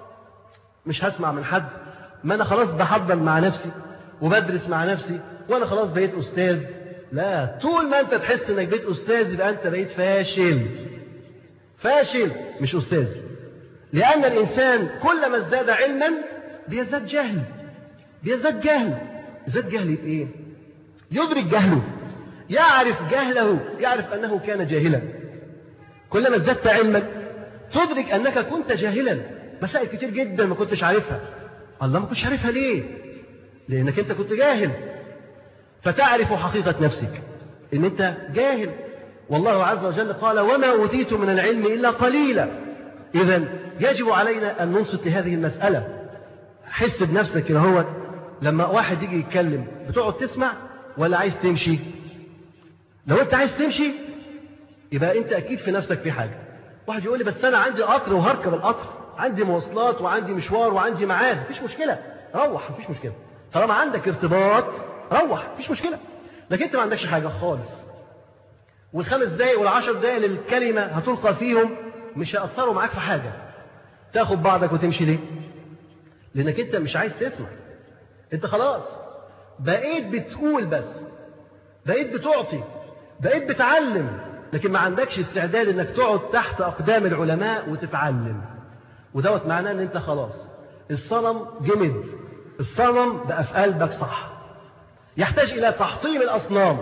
مش هسمع من حد ما انا خلاص بحضر مع نفسي وبدرس مع نفسي وانا خلاص بقيت استاذ لا طول ما انت تحس انك بقيت استاذ يبقى انت بقيت فاشل فاشل مش استاذ لان الانسان كلما ازداد علما بيزداد جهل بيزداد جهل يزداد جهل بايه يدرك جهله يعرف جهله يعرف انه كان جاهلا كلما ازددت علما تدرك انك كنت جاهلا مسائل كتير جدا ما كنتش عارفها الله ما كنتش عارفها ليه لانك انت كنت جاهل فتعرف حقيقه نفسك ان انت جاهل والله عز وجل قال وما اوتيت من العلم الا قليلا اذا يجب علينا ان ننصت لهذه المساله حس بنفسك كده هو لما واحد يجي يتكلم بتقعد تسمع ولا عايز تمشي لو انت عايز تمشي يبقى انت اكيد في نفسك في حاجه واحد يقول لي بس انا عندي قطر وهركب القطر عندي مواصلات وعندي مشوار وعندي ميعاد مفيش مشكله روح مفيش مشكله طالما عندك ارتباط روح مفيش مشكله لكن انت ما عندكش حاجه خالص والخمس دقايق والعشر دقايق اللي الكلمة هتلقى فيهم مش هيأثروا معاك في حاجة تاخد بعضك وتمشي ليه لأنك أنت مش عايز تسمع أنت خلاص بقيت بتقول بس بقيت بتعطي بقيت بتعلم لكن ما عندكش استعداد انك تقعد تحت اقدام العلماء وتتعلم ودوت معناه ان انت خلاص الصنم جمد الصنم بقى في قلبك صح يحتاج الى تحطيم الاصنام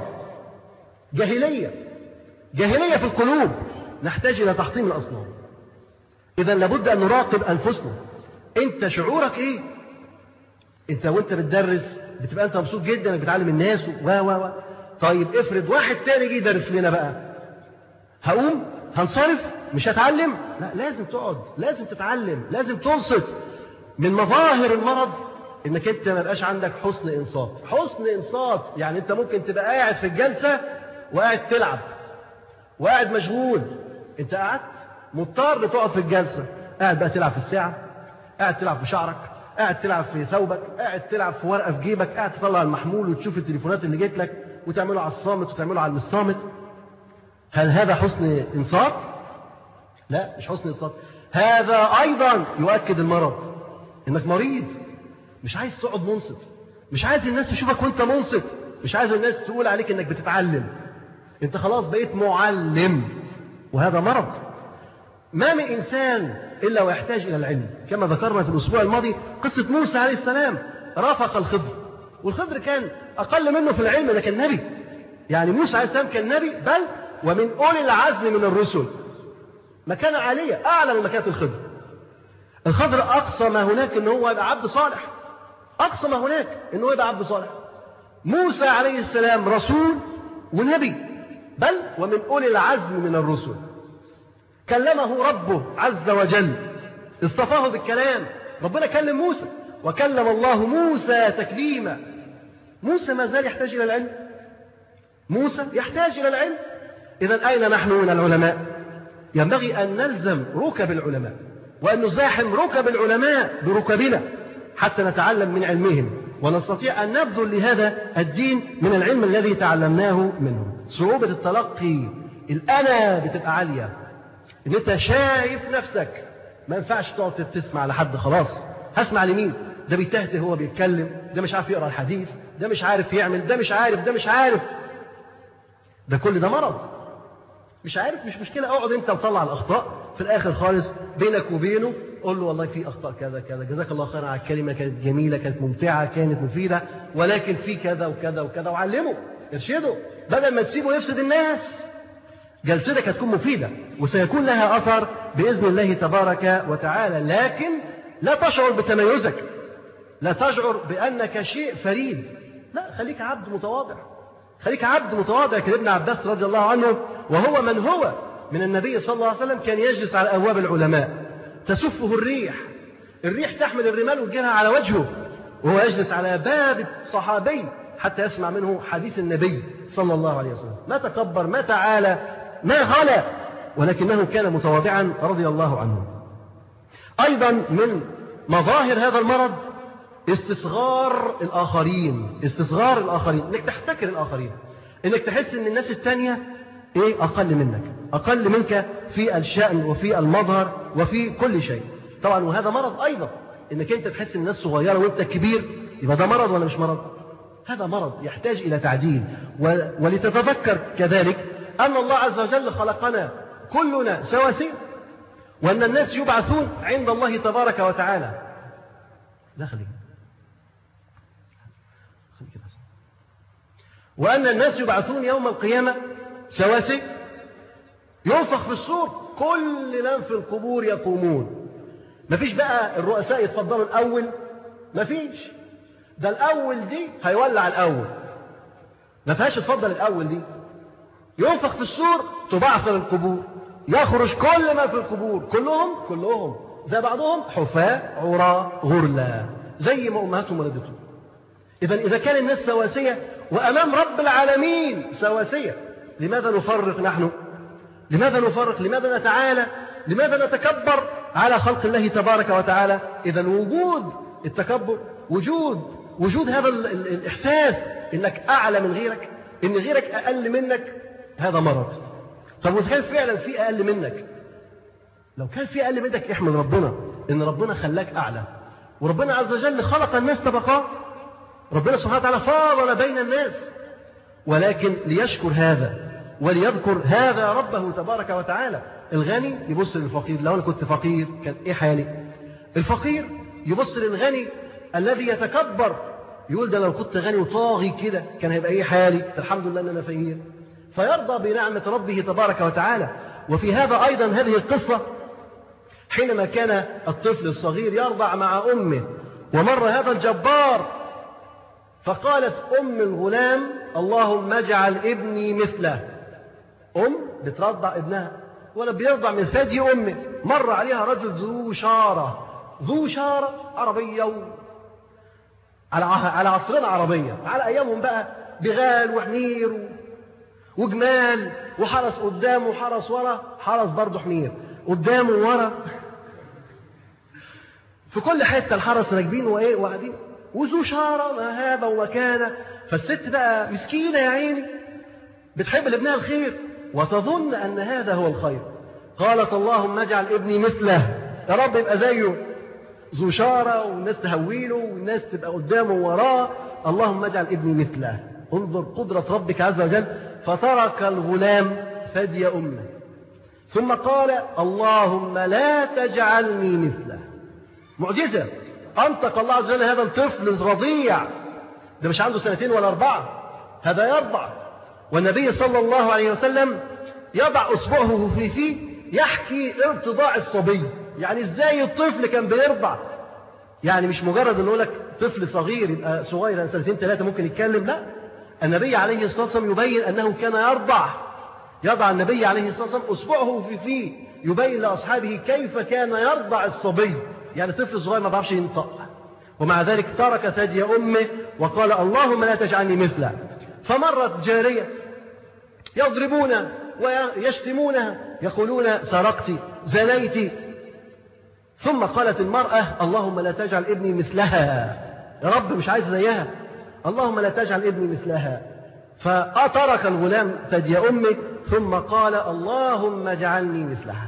جاهليه جاهليه في القلوب نحتاج الى تحطيم الاصنام اذا لابد ان نراقب انفسنا انت شعورك ايه انت وانت بتدرس بتبقى انت مبسوط جدا انك بتعلم الناس و و و طيب افرض واحد تاني جه يدرس لنا بقى هقوم هنصرف مش هتعلم لا لازم تقعد لازم تتعلم لازم تنصت من مظاهر المرض انك انت ما بقاش عندك حسن انصات حسن انصات يعني انت ممكن تبقى قاعد في الجلسه وقاعد تلعب وقاعد مشغول انت قعدت مضطر تقعد في الجلسه قاعد بقى تلعب في الساعه قاعد تلعب في شعرك قاعد تلعب في ثوبك قاعد تلعب في ورقه في جيبك قاعد تطلع المحمول وتشوف التليفونات اللي جت لك وتعمله على الصامت وتعمله على الصامت هل هذا حسن انصات لا مش حسن انصات هذا ايضا يؤكد المرض انك مريض مش عايز تقعد منصت مش عايز الناس تشوفك وانت منصت مش عايز الناس تقول عليك انك بتتعلم انت خلاص بقيت معلم وهذا مرض ما من انسان الا ويحتاج الى العلم كما ذكرنا في الاسبوع الماضي قصه موسى عليه السلام رافق الخضر والخضر كان اقل منه في العلم لكن نبي يعني موسى عليه السلام كان نبي بل ومن اولي العزم من الرسل مكانة عالية أعلى من مكانة الخضر الخضر أقصى ما هناك أنه هو يبقى عبد صالح أقصى ما هناك أنه يبقى عبد صالح موسى عليه السلام رسول ونبي بل ومن أولي العزم من الرسل كلمه ربه عز وجل اصطفاه بالكلام ربنا كلم موسى وكلم الله موسى تكليما موسى ما زال يحتاج إلى العلم موسى يحتاج إلى العلم إذا أين نحن من العلماء ينبغي أن نلزم ركب العلماء وأن نزاحم ركب العلماء بركبنا حتى نتعلم من علمهم ونستطيع أن نبذل لهذا الدين من العلم الذي تعلمناه منهم صعوبة التلقي الأنا بتبقى عالية إن أنت شايف نفسك ما ينفعش تقعد تسمع لحد خلاص هسمع لمين ده بيتهته هو بيتكلم ده مش عارف يقرأ الحديث ده مش عارف يعمل ده مش عارف ده مش عارف ده كل ده مرض مش عارف مش مشكلة اقعد انت وطلع الاخطاء في الاخر خالص بينك وبينه قول له والله في اخطاء كذا كذا جزاك الله خيرا على الكلمة كانت جميلة كانت ممتعة كانت مفيدة ولكن في كذا وكذا وكذا وعلمه ارشده بدل ما تسيبه يفسد الناس جلستك هتكون مفيدة وسيكون لها أثر بإذن الله تبارك وتعالى لكن لا تشعر بتميزك لا تشعر بأنك شيء فريد لا خليك عبد متواضع خليك عبد متواضع كده ابن عباس رضي الله عنه وهو من هو من النبي صلى الله عليه وسلم كان يجلس على أبواب العلماء تسفه الريح الريح تحمل الرمال وتجيبها على وجهه وهو يجلس على باب الصحابي حتى يسمع منه حديث النبي صلى الله عليه وسلم ما تكبر ما تعالى ما غلا ولكنه كان متواضعا رضي الله عنه أيضا من مظاهر هذا المرض استصغار الآخرين استصغار الآخرين انك تحتكر الآخرين انك تحس ان الناس التانية ايه أقل منك أقل منك في الشأن وفي المظهر وفي كل شيء طبعا وهذا مرض أيضا انك انت تحس ان الناس صغيرة وانت كبير يبقى ده مرض ولا مش مرض هذا مرض يحتاج إلى تعديل ولتتذكر كذلك أن الله عز وجل خلقنا كلنا سواسية وأن الناس يبعثون عند الله تبارك وتعالى لا خليك وأن الناس يبعثون يوم القيامة سواسي ينفخ في الصور كل من في القبور يقومون مفيش بقى الرؤساء يتفضلوا الأول مفيش ده الأول دي هيولع الأول ما فيهاش اتفضل الأول دي ينفخ في الصور تبعثر القبور يخرج كل ما في القبور كلهم كلهم زي بعضهم حفاة عراة غرلا زي ما أمهاتهم ولدتهم إذا إذا كان الناس سواسية وأمام رب العالمين سواسية لماذا نفرق نحن لماذا نفرق لماذا نتعالى لماذا نتكبر على خلق الله تبارك وتعالى إذا وجود التكبر وجود وجود هذا الإحساس إنك أعلى من غيرك إن غيرك أقل منك هذا مرض طب وإذا كان فعلا في أقل منك لو كان في أقل منك احمد ربنا إن ربنا خلاك أعلى وربنا عز وجل خلق الناس طبقات ربنا سبحانه وتعالى فاضل بين الناس ولكن ليشكر هذا وليذكر هذا ربه تبارك وتعالى الغني يبص للفقير لو أنا كنت فقير كان إيه حالي الفقير يبص للغني الذي يتكبر يقول ده لو كنت غني وطاغي كده كان هيبقى ايه حالي الحمد لله ان انا فقير فيرضى بنعمة ربه تبارك وتعالى وفي هذا أيضا هذه القصة حينما كان الطفل الصغير يرضع مع أمه ومر هذا الجبار فقالت أم الغلام اللهم اجعل ابني مثله أم بترضع ابنها ولا بيرضع من ثدي أمه مر عليها رجل ذو شارة ذو شارة عربية و... على على عصرنا عربية على أيامهم بقى بغال وحمير و... وجمال وحرس قدام وحرس ورا حرس برضه حمير قدام وورا في كل حتة الحرس راكبين وإيه وقاعدين وذو شارة ما هذا ومكانه فالست بقى مسكينة يا عيني بتحب لابنها الخير وتظن أن هذا هو الخير قالت اللهم اجعل ابني مثله يا رب يبقى زيه ذو شارة والناس تهويله والناس تبقى قدامه ووراه اللهم اجعل ابني مثله انظر قدرة ربك عز وجل فترك الغلام ثدي أمه ثم قال اللهم لا تجعلني مثله معجزة أنطق الله عز وجل هذا الطفل رضيع ده مش عنده سنتين ولا أربعة هذا يرضع والنبي صلى الله عليه وسلم يضع أصبعه في فيه يحكي ارتضاع الصبي يعني ازاي الطفل كان بيرضع يعني مش مجرد انه لك طفل صغير يبقى صغير سنتين ثلاثة ممكن يتكلم لا النبي عليه الصلاة والسلام يبين أنه كان يرضع يضع النبي عليه الصلاة والسلام أصبعه في فيه يبين لأصحابه كيف كان يرضع الصبي يعني طفل صغير ما بيعرفش ينطق ومع ذلك ترك ثدي أمه وقال اللهم لا تجعلني مثله فمرت جارية يضربون ويشتمونها يقولون سرقت زنيت ثم قالت المرأة اللهم لا تجعل ابني مثلها يا رب مش عايز زيها اللهم لا تجعل ابني مثلها فأترك الغلام ثدي أمه ثم قال اللهم اجعلني مثلها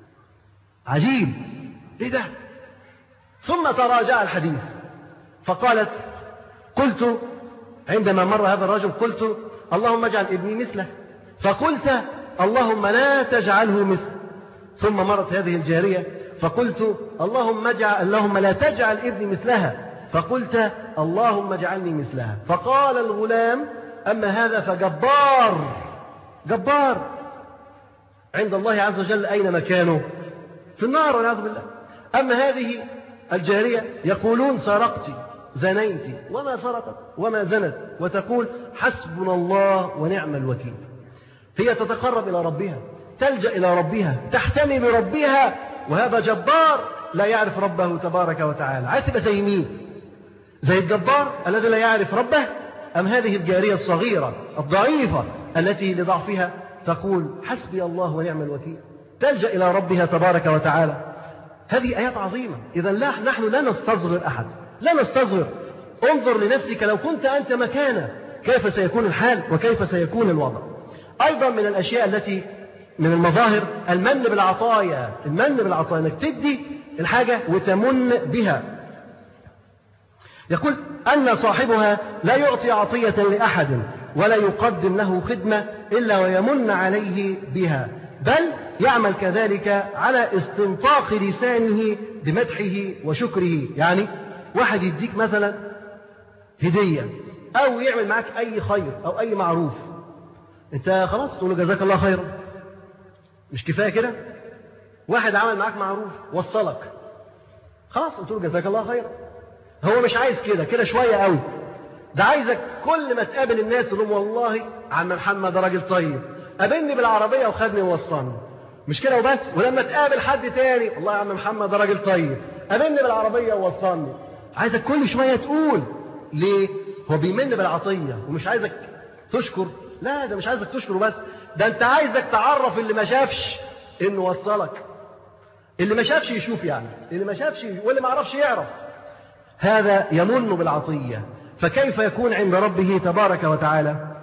عجيب ايه ده ثم تراجع الحديث فقالت قلت عندما مر هذا الرجل قلت اللهم اجعل ابني مثله فقلت اللهم لا تجعله مثل ثم مرت هذه الجارية فقلت اللهم اجعل اللهم لا تجعل ابني مثلها فقلت اللهم اجعلني مثلها فقال الغلام أما هذا فجبار جبار عند الله عز وجل أين مكانه في النار والعياذ بالله أما هذه الجارية يقولون سرقت زنيت وما سرقت وما زنت وتقول حسبنا الله ونعم الوكيل هي تتقرب إلى ربها تلجأ إلى ربها تحتمي بربها وهذا جبار لا يعرف ربه تبارك وتعالى عايز تبقى زي مين زي الجبار الذي لا يعرف ربه أم هذه الجارية الصغيرة الضعيفة التي لضعفها تقول حسبي الله ونعم الوكيل تلجأ إلى ربها تبارك وتعالى هذه آيات عظيمة إذا لا نحن لا نستصغر أحد لا نستصغر انظر لنفسك لو كنت أنت مكانه كيف سيكون الحال وكيف سيكون الوضع أيضا من الأشياء التي من المظاهر المن بالعطايا المن بالعطايا انك تدي الحاجة وتمن بها يقول أن صاحبها لا يعطي عطية لأحد ولا يقدم له خدمة إلا ويمن عليه بها بل يعمل كذلك على استنطاق لسانه بمدحه وشكره يعني واحد يديك مثلا هدية أو يعمل معك أي خير أو أي معروف أنت خلاص تقول له جزاك الله خيرا مش كفاية كده واحد عمل معاك معروف وصلك خلاص قلت له جزاك الله خيرا هو مش عايز كده كده شوية قوي ده عايزك كل ما تقابل الناس تقول لهم والله عم محمد راجل طيب قابلني بالعربية وخدني ووصلني مش كده وبس ولما تقابل حد تاني والله يا عم محمد راجل طيب قابلني بالعربية ووصلني عايزك كل شوية تقول ليه هو بيمن بالعطية ومش عايزك تشكر لا ده مش عايزك تشكره بس ده انت عايزك تعرف اللي ما شافش انه وصلك اللي ما شافش يشوف يعني اللي ما شافش واللي ما عرفش يعرف هذا يمن بالعطية فكيف يكون عند ربه تبارك وتعالى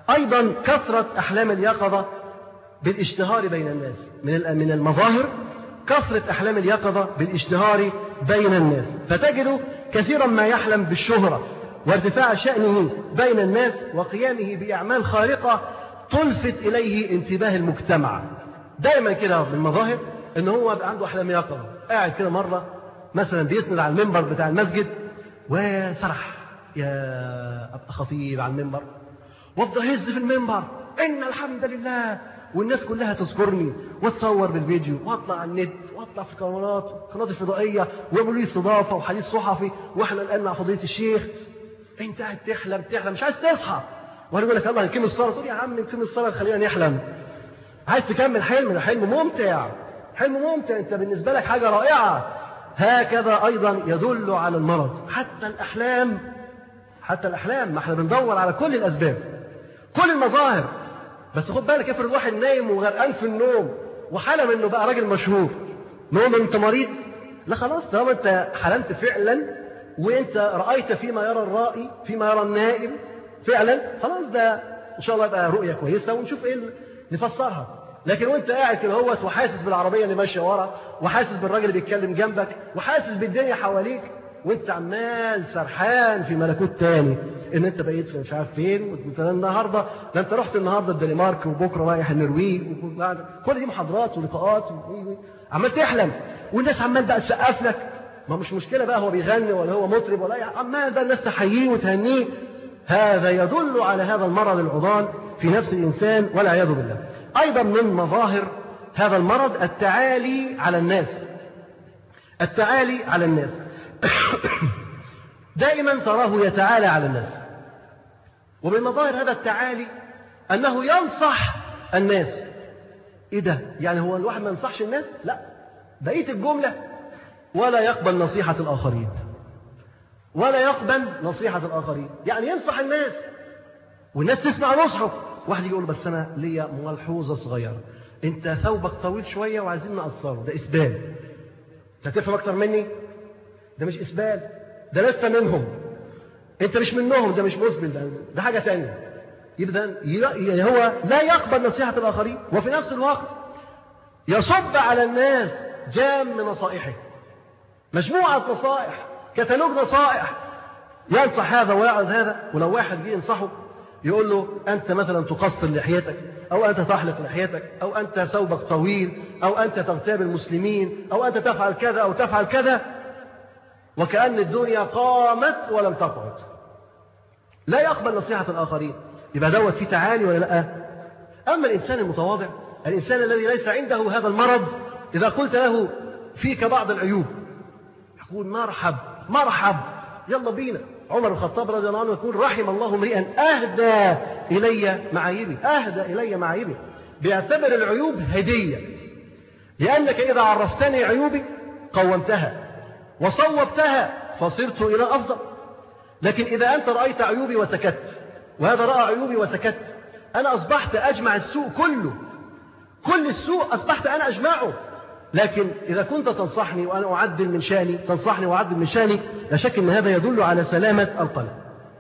أيضا كثرة أحلام اليقظة بالاشتهار بين الناس من من المظاهر كثرة أحلام اليقظة بالاشتهار بين الناس فتجد كثيرا ما يحلم بالشهرة وارتفاع شأنه بين الناس وقيامه بأعمال خارقة تلفت إليه انتباه المجتمع دائما كده من المظاهر ان هو بقى عنده احلام يقظه قاعد كده مره مثلا بيسند على المنبر بتاع المسجد وسرح يا ابقى خطيب على المنبر وافضل هز في المنبر ان الحمد لله والناس كلها تذكرني واتصور بالفيديو واطلع على النت واطلع في القنوات القنوات الفضائيه ويعملوا لي استضافه وحديث صحفي واحنا الان مع فضيله الشيخ انت قاعد تحلم تحلم مش عايز تصحى وانا يقول لك الله نكمل الصلاه تقول يا عم نكمل الصلاه خلينا نحلم عايز تكمل حلم ده حلم ممتع حلم ممتع انت بالنسبه لك حاجه رائعه هكذا ايضا يدل على المرض حتى الاحلام حتى الاحلام ما احنا بندور على كل الاسباب كل المظاهر بس خد بالك افرض واحد نايم وغرقان في النوم وحلم انه بقى راجل مشهور نوم انت مريض لا خلاص طالما انت حلمت فعلا وانت رايت فيما يرى الرائي فيما يرى النائم فعلا خلاص ده ان شاء الله يبقى رؤيه كويسه ونشوف ايه اللي نفسرها لكن وانت قاعد كده هوت وحاسس بالعربيه اللي ماشيه ورا وحاسس بالراجل اللي بيتكلم جنبك وحاسس بالدنيا حواليك وانت عمال سرحان في ملكوت تاني ان انت بقيت في مش عارف فين وانت النهارده ده انت رحت النهارده الدنمارك وبكره رايح النرويج كل دي محاضرات ولقاءات عمال تحلم والناس عمال بقى تسقف لك ما مش مشكله بقى هو بيغني ولا هو مطرب ولا عمال بقى الناس تحييه وتهنيه هذا يدل على هذا المرض العضال في نفس الانسان والعياذ بالله ايضا من مظاهر هذا المرض التعالي على الناس التعالي على الناس دائما تراه يتعالى على الناس ومن مظاهر هذا التعالي أنه ينصح الناس إيه ده؟ يعني هو الواحد ما ينصحش الناس؟ لا بقية الجملة ولا يقبل نصيحة الآخرين ولا يقبل نصيحة الآخرين يعني ينصح الناس والناس تسمع نصحه واحد يقول بس أنا ليا ملحوظة صغيرة أنت ثوبك طويل شوية وعايزين نقصره ده إسبال أنت تفهم أكتر مني ده مش إسبال ده لسه منهم انت مش منهم ده مش مسبل ده, ده حاجه تانية يبقى يعني هو لا يقبل نصيحه الاخرين وفي نفس الوقت يصب على الناس جام من نصائحه مجموعه نصائح كتالوج نصائح ينصح هذا ويعظ هذا ولو واحد جه ينصحه يقول له انت مثلا تقصر لحيتك او انت تحلق لحيتك او انت ثوبك طويل او انت تغتاب المسلمين او انت تفعل كذا او تفعل كذا وكأن الدنيا قامت ولم تقعد لا يقبل نصيحة الآخرين يبقى دوت في تعالي ولا لا أما الإنسان المتواضع الإنسان الذي ليس عنده هذا المرض إذا قلت له فيك بعض العيوب يقول مرحب مرحب يلا بينا عمر بن الخطاب رضي الله عنه يقول رحم الله امرئا أهدى إلي معايبي أهدى إلي معايبي بيعتبر العيوب هدية لأنك إذا عرفتني عيوبي قومتها وصوبتها فصرت إلى أفضل لكن إذا أنت رأيت عيوبي وسكت وهذا رأى عيوبي وسكت أنا أصبحت أجمع السوء كله كل السوء أصبحت أنا أجمعه لكن إذا كنت تنصحني وأنا أعدل من شاني تنصحني وأعدل من شاني لا شك أن هذا يدل على سلامة القلب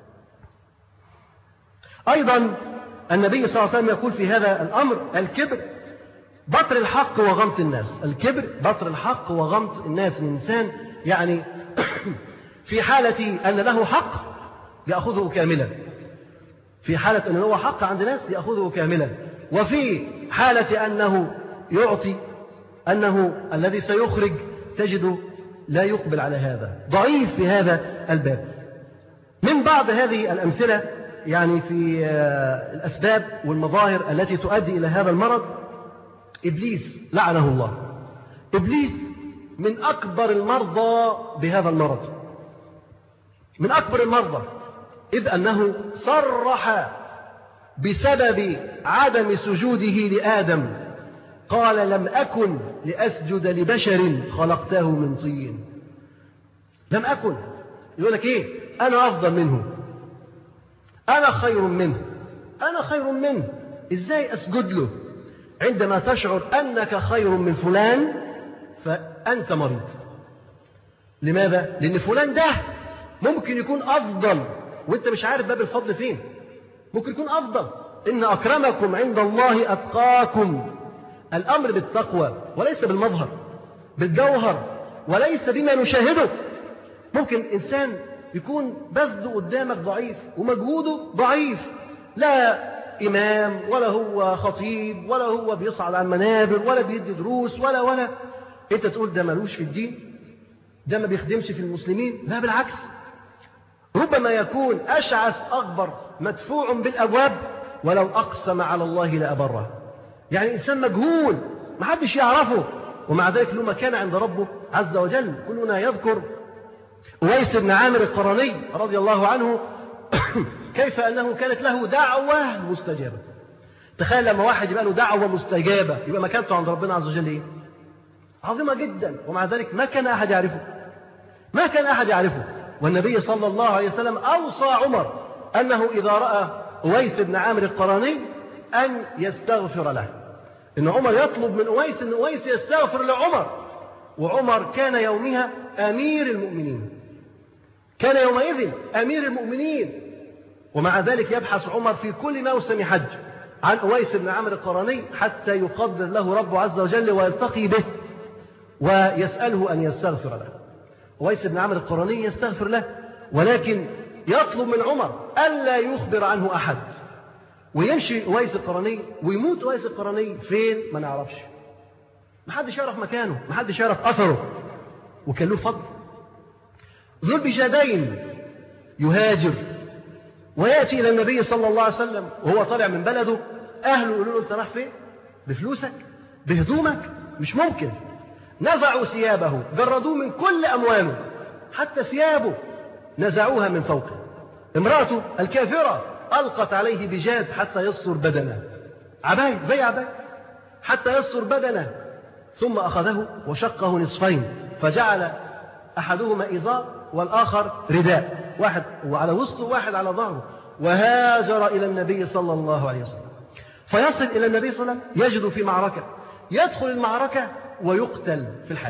أيضا النبي صلى الله عليه وسلم يقول في هذا الأمر الكبر بطر الحق وغمط الناس الكبر بطر الحق وغمط الناس الإنسان يعني في حالة أن له حق يأخذه كاملا في حالة أن له حق عند ناس يأخذه كاملا وفي حالة أنه يعطي أنه الذي سيخرج تجد لا يقبل على هذا ضعيف في هذا الباب من بعض هذه الأمثلة يعني في الأسباب والمظاهر التي تؤدي إلى هذا المرض إبليس لعنه الله إبليس من أكبر المرضى بهذا المرض من أكبر المرضى إذ أنه صرح بسبب عدم سجوده لآدم قال لم أكن لأسجد لبشر خلقته من طين لم أكن يقول لك إيه أنا أفضل منه أنا خير منه أنا خير منه إزاي أسجد له عندما تشعر أنك خير من فلان فأنت مريض لماذا؟ لأن فلان ده ممكن يكون أفضل وأنت مش عارف باب الفضل فين ممكن يكون أفضل إن أكرمكم عند الله أتقاكم الأمر بالتقوى وليس بالمظهر بالجوهر وليس بما نشاهده ممكن إنسان يكون بذله قدامك ضعيف ومجهوده ضعيف لا إمام ولا هو خطيب ولا هو بيصعد على المنابر ولا بيدي دروس ولا ولا أنت تقول ده ملوش في الدين ده ما بيخدمش في المسلمين لا بالعكس ربما يكون أشعث أكبر مدفوع بالأبواب ولو أقسم على الله لأبره يعني إنسان مجهول ما حدش يعرفه ومع ذلك له مكان عند ربه عز وجل كلنا يذكر أويس بن عامر القرني رضي الله عنه كيف أنه كانت له دعوة مستجابة تخيل لما واحد يبقى له دعوة مستجابة يبقى مكانته عند ربنا عز وجل إيه؟ عظيمة جدا ومع ذلك ما كان أحد يعرفه ما كان أحد يعرفه والنبي صلى الله عليه وسلم أوصى عمر أنه إذا رأى أويس بن عامر القراني أن يستغفر له إن عمر يطلب من أويس أن أويس يستغفر لعمر وعمر كان يومها أمير المؤمنين كان يومئذ أمير المؤمنين ومع ذلك يبحث عمر في كل موسم حج عن أويس بن عامر القراني حتى يقدر له ربه عز وجل ويلتقي به ويسأله أن يستغفر له أويس بن عامر القراني يستغفر له ولكن يطلب من عمر ألا يخبر عنه أحد ويمشي أويس القراني ويموت أويس القراني فين ما نعرفش ما حدش يعرف مكانه ما حدش يعرف أثره وكان له فضل ذو البجادين يهاجر ويأتي إلى النبي صلى الله عليه وسلم وهو طالع من بلده أهله يقولوا له أنت رايح فين بفلوسك بهدومك مش ممكن نزعوا ثيابه جردوه من كل أمواله حتى ثيابه نزعوها من فوقه امرأته الكافرة ألقت عليه بجاد حتى يستر بدنه عباية زي عباية حتى يستر بدنه ثم أخذه وشقه نصفين فجعل أحدهما إزار والآخر رداء واحد وعلى وسطه واحد على ظهره وهاجر إلى النبي صلى الله عليه وسلم فيصل إلى النبي صلى الله عليه وسلم يجد في معركة يدخل المعركة ويقتل في الحال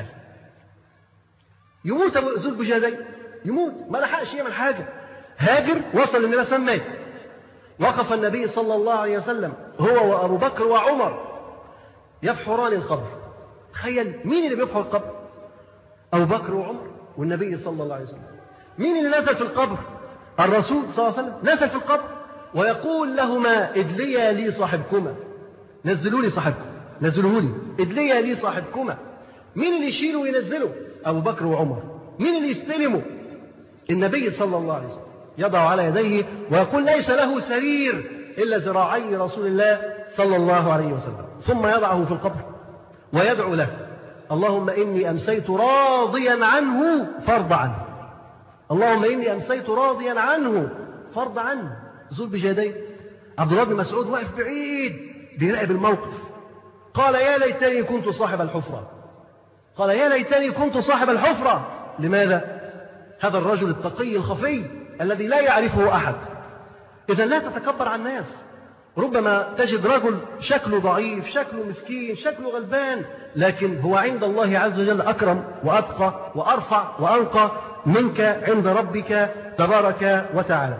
يموت أبو ذو البجادين يموت ما لحقش يعمل حاجة هاجر وصل للنبي صلى الله عليه وسلم مات وقف النبي صلى الله عليه وسلم هو وأبو بكر وعمر يفحران القبر تخيل مين اللي بيفحر القبر أبو بكر وعمر والنبي صلى الله عليه وسلم مين اللي نزل في القبر الرسول صلى الله عليه وسلم نزل في القبر ويقول لهما ادليا لي صاحبكما نزلوا لي صاحبكم نزلوه لي ادليا لي صاحبكما مين اللي يشيله وينزله أبو بكر وعمر مين اللي يستلمه النبي صلى الله عليه وسلم يضع على يديه ويقول ليس له سرير إلا ذراعي رسول الله صلى الله عليه وسلم ثم يضعه في القبر ويدعو له اللهم إني أمسيت راضيا عنه فارض عنه اللهم إني أمسيت راضيا عنه فارض عنه زول بجدين عبد الله بن مسعود واقف بعيد بيراقب الموقف قال يا ليتني كنت صاحب الحفرة قال يا ليتني كنت صاحب الحفرة لماذا؟ هذا الرجل التقي الخفي الذي لا يعرفه أحد إذا لا تتكبر عن الناس ربما تجد رجل شكله ضعيف شكله مسكين شكله غلبان لكن هو عند الله عز وجل أكرم وأتقى وأرفع وأنقى منك عند ربك تبارك وتعالى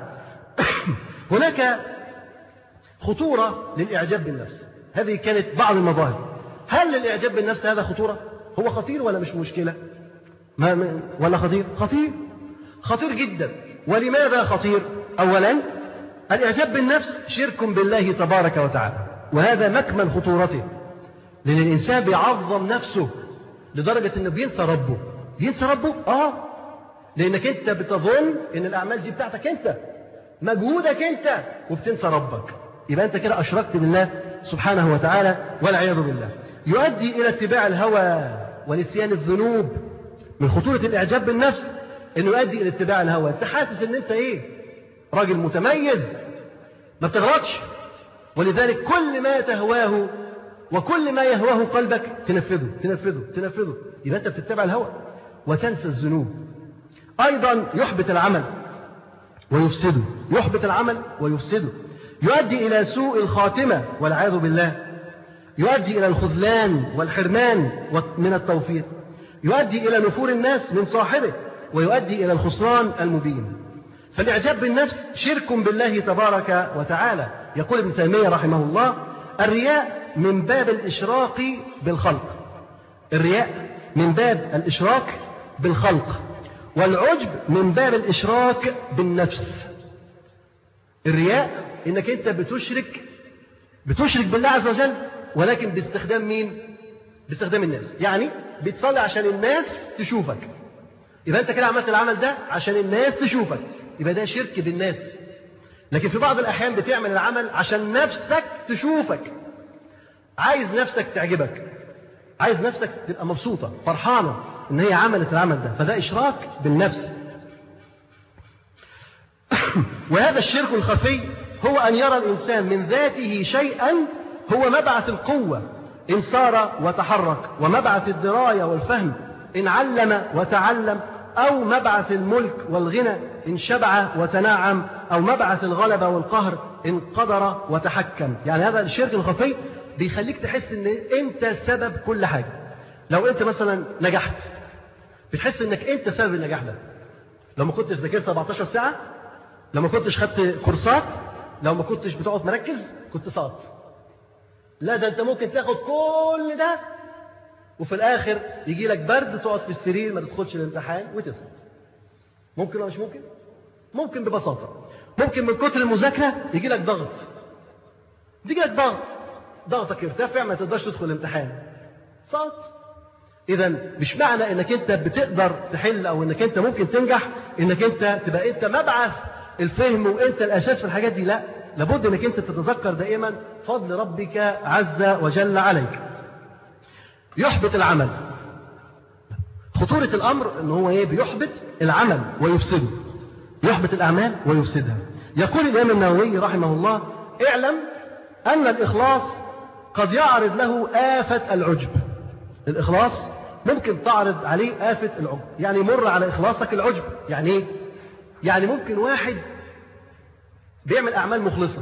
هناك خطورة للإعجاب بالنفس هذه كانت بعض المظاهر هل الإعجاب بالنفس هذا خطورة هو خطير ولا مش مشكلة ما ولا خطير خطير خطير جدا ولماذا خطير أولا الإعجاب بالنفس شرك بالله تبارك وتعالى وهذا مكمن خطورته لأن الإنسان بيعظم نفسه لدرجة أنه بينسى ربه بينسى ربه؟ آه لأنك أنت بتظن أن الأعمال دي بتاعتك أنت مجهودك أنت وبتنسى ربك يبقى أنت كده أشركت بالله سبحانه وتعالى والعياذ بالله يؤدي إلى اتباع الهوى ونسيان الذنوب من خطورة الإعجاب بالنفس أنه يؤدي إلى اتباع الهوى أنت حاسس أن أنت إيه راجل متميز ما بتغلطش ولذلك كل ما تهواه وكل ما يهواه قلبك تنفذه تنفذه تنفذه يبقى أنت بتتبع الهوى وتنسى الذنوب أيضا يحبط العمل ويفسده يحبط العمل ويفسده يؤدي إلى سوء الخاتمة والعياذ بالله يؤدي إلى الخذلان والحرمان من التوفيق يؤدي إلى نفور الناس من صاحبه ويؤدي إلى الخسران المبين فالإعجاب بالنفس شرك بالله تبارك وتعالى يقول ابن تيمية رحمه الله الرياء من باب الإشراق بالخلق الرياء من باب الإشراك بالخلق والعجب من باب الإشراك بالنفس الرياء إنك أنت بتشرك بتشرك بالله عز وجل ولكن باستخدام مين باستخدام الناس يعني بتصلي عشان الناس تشوفك يبقى أنت كده عملت العمل ده عشان الناس تشوفك يبقى ده شرك بالناس لكن في بعض الأحيان بتعمل العمل عشان نفسك تشوفك عايز نفسك تعجبك عايز نفسك تبقى مبسوطة فرحانة إن هي عملت العمل ده فده إشراك بالنفس وهذا الشرك الخفي هو أن يرى الإنسان من ذاته شيئا هو مبعث القوة إن سار وتحرك ومبعث الدراية والفهم إن علم وتعلم أو مبعث الملك والغنى إن شبع وتنعم أو مبعث الغلبة والقهر إن قدر وتحكم يعني هذا الشرك الخفي بيخليك تحس ان انت سبب كل حاجة لو انت مثلا نجحت بتحس انك انت سبب النجاح ده لو ما كنتش ذاكرت 14 ساعة لو ما كنتش خدت كورسات لو ما كنتش بتقعد مركز كنت سقط لا ده انت ممكن تاخد كل ده وفي الاخر يجي لك برد تقعد في السرير ما تدخلش الامتحان وتسقط ممكن ولا مش ممكن ممكن ببساطة ممكن من كتر المذاكرة يجي لك ضغط يجي لك ضغط ضغطك يرتفع ما تقدرش تدخل الامتحان سقط اذا مش معنى انك انت بتقدر تحل او انك انت ممكن تنجح انك انت تبقى انت مبعث الفهم وانت الاساس في الحاجات دي لا لابد انك انت تتذكر دائما فضل ربك عز وجل عليك يحبط العمل خطورة الأمر أنه هو إيه بيحبط العمل ويفسده يحبط الأعمال ويفسدها يقول الإمام النووي رحمه الله اعلم أن الإخلاص قد يعرض له آفة العجب الإخلاص ممكن تعرض عليه آفة العجب يعني مر على إخلاصك العجب يعني إيه؟ يعني ممكن واحد بيعمل أعمال مخلصة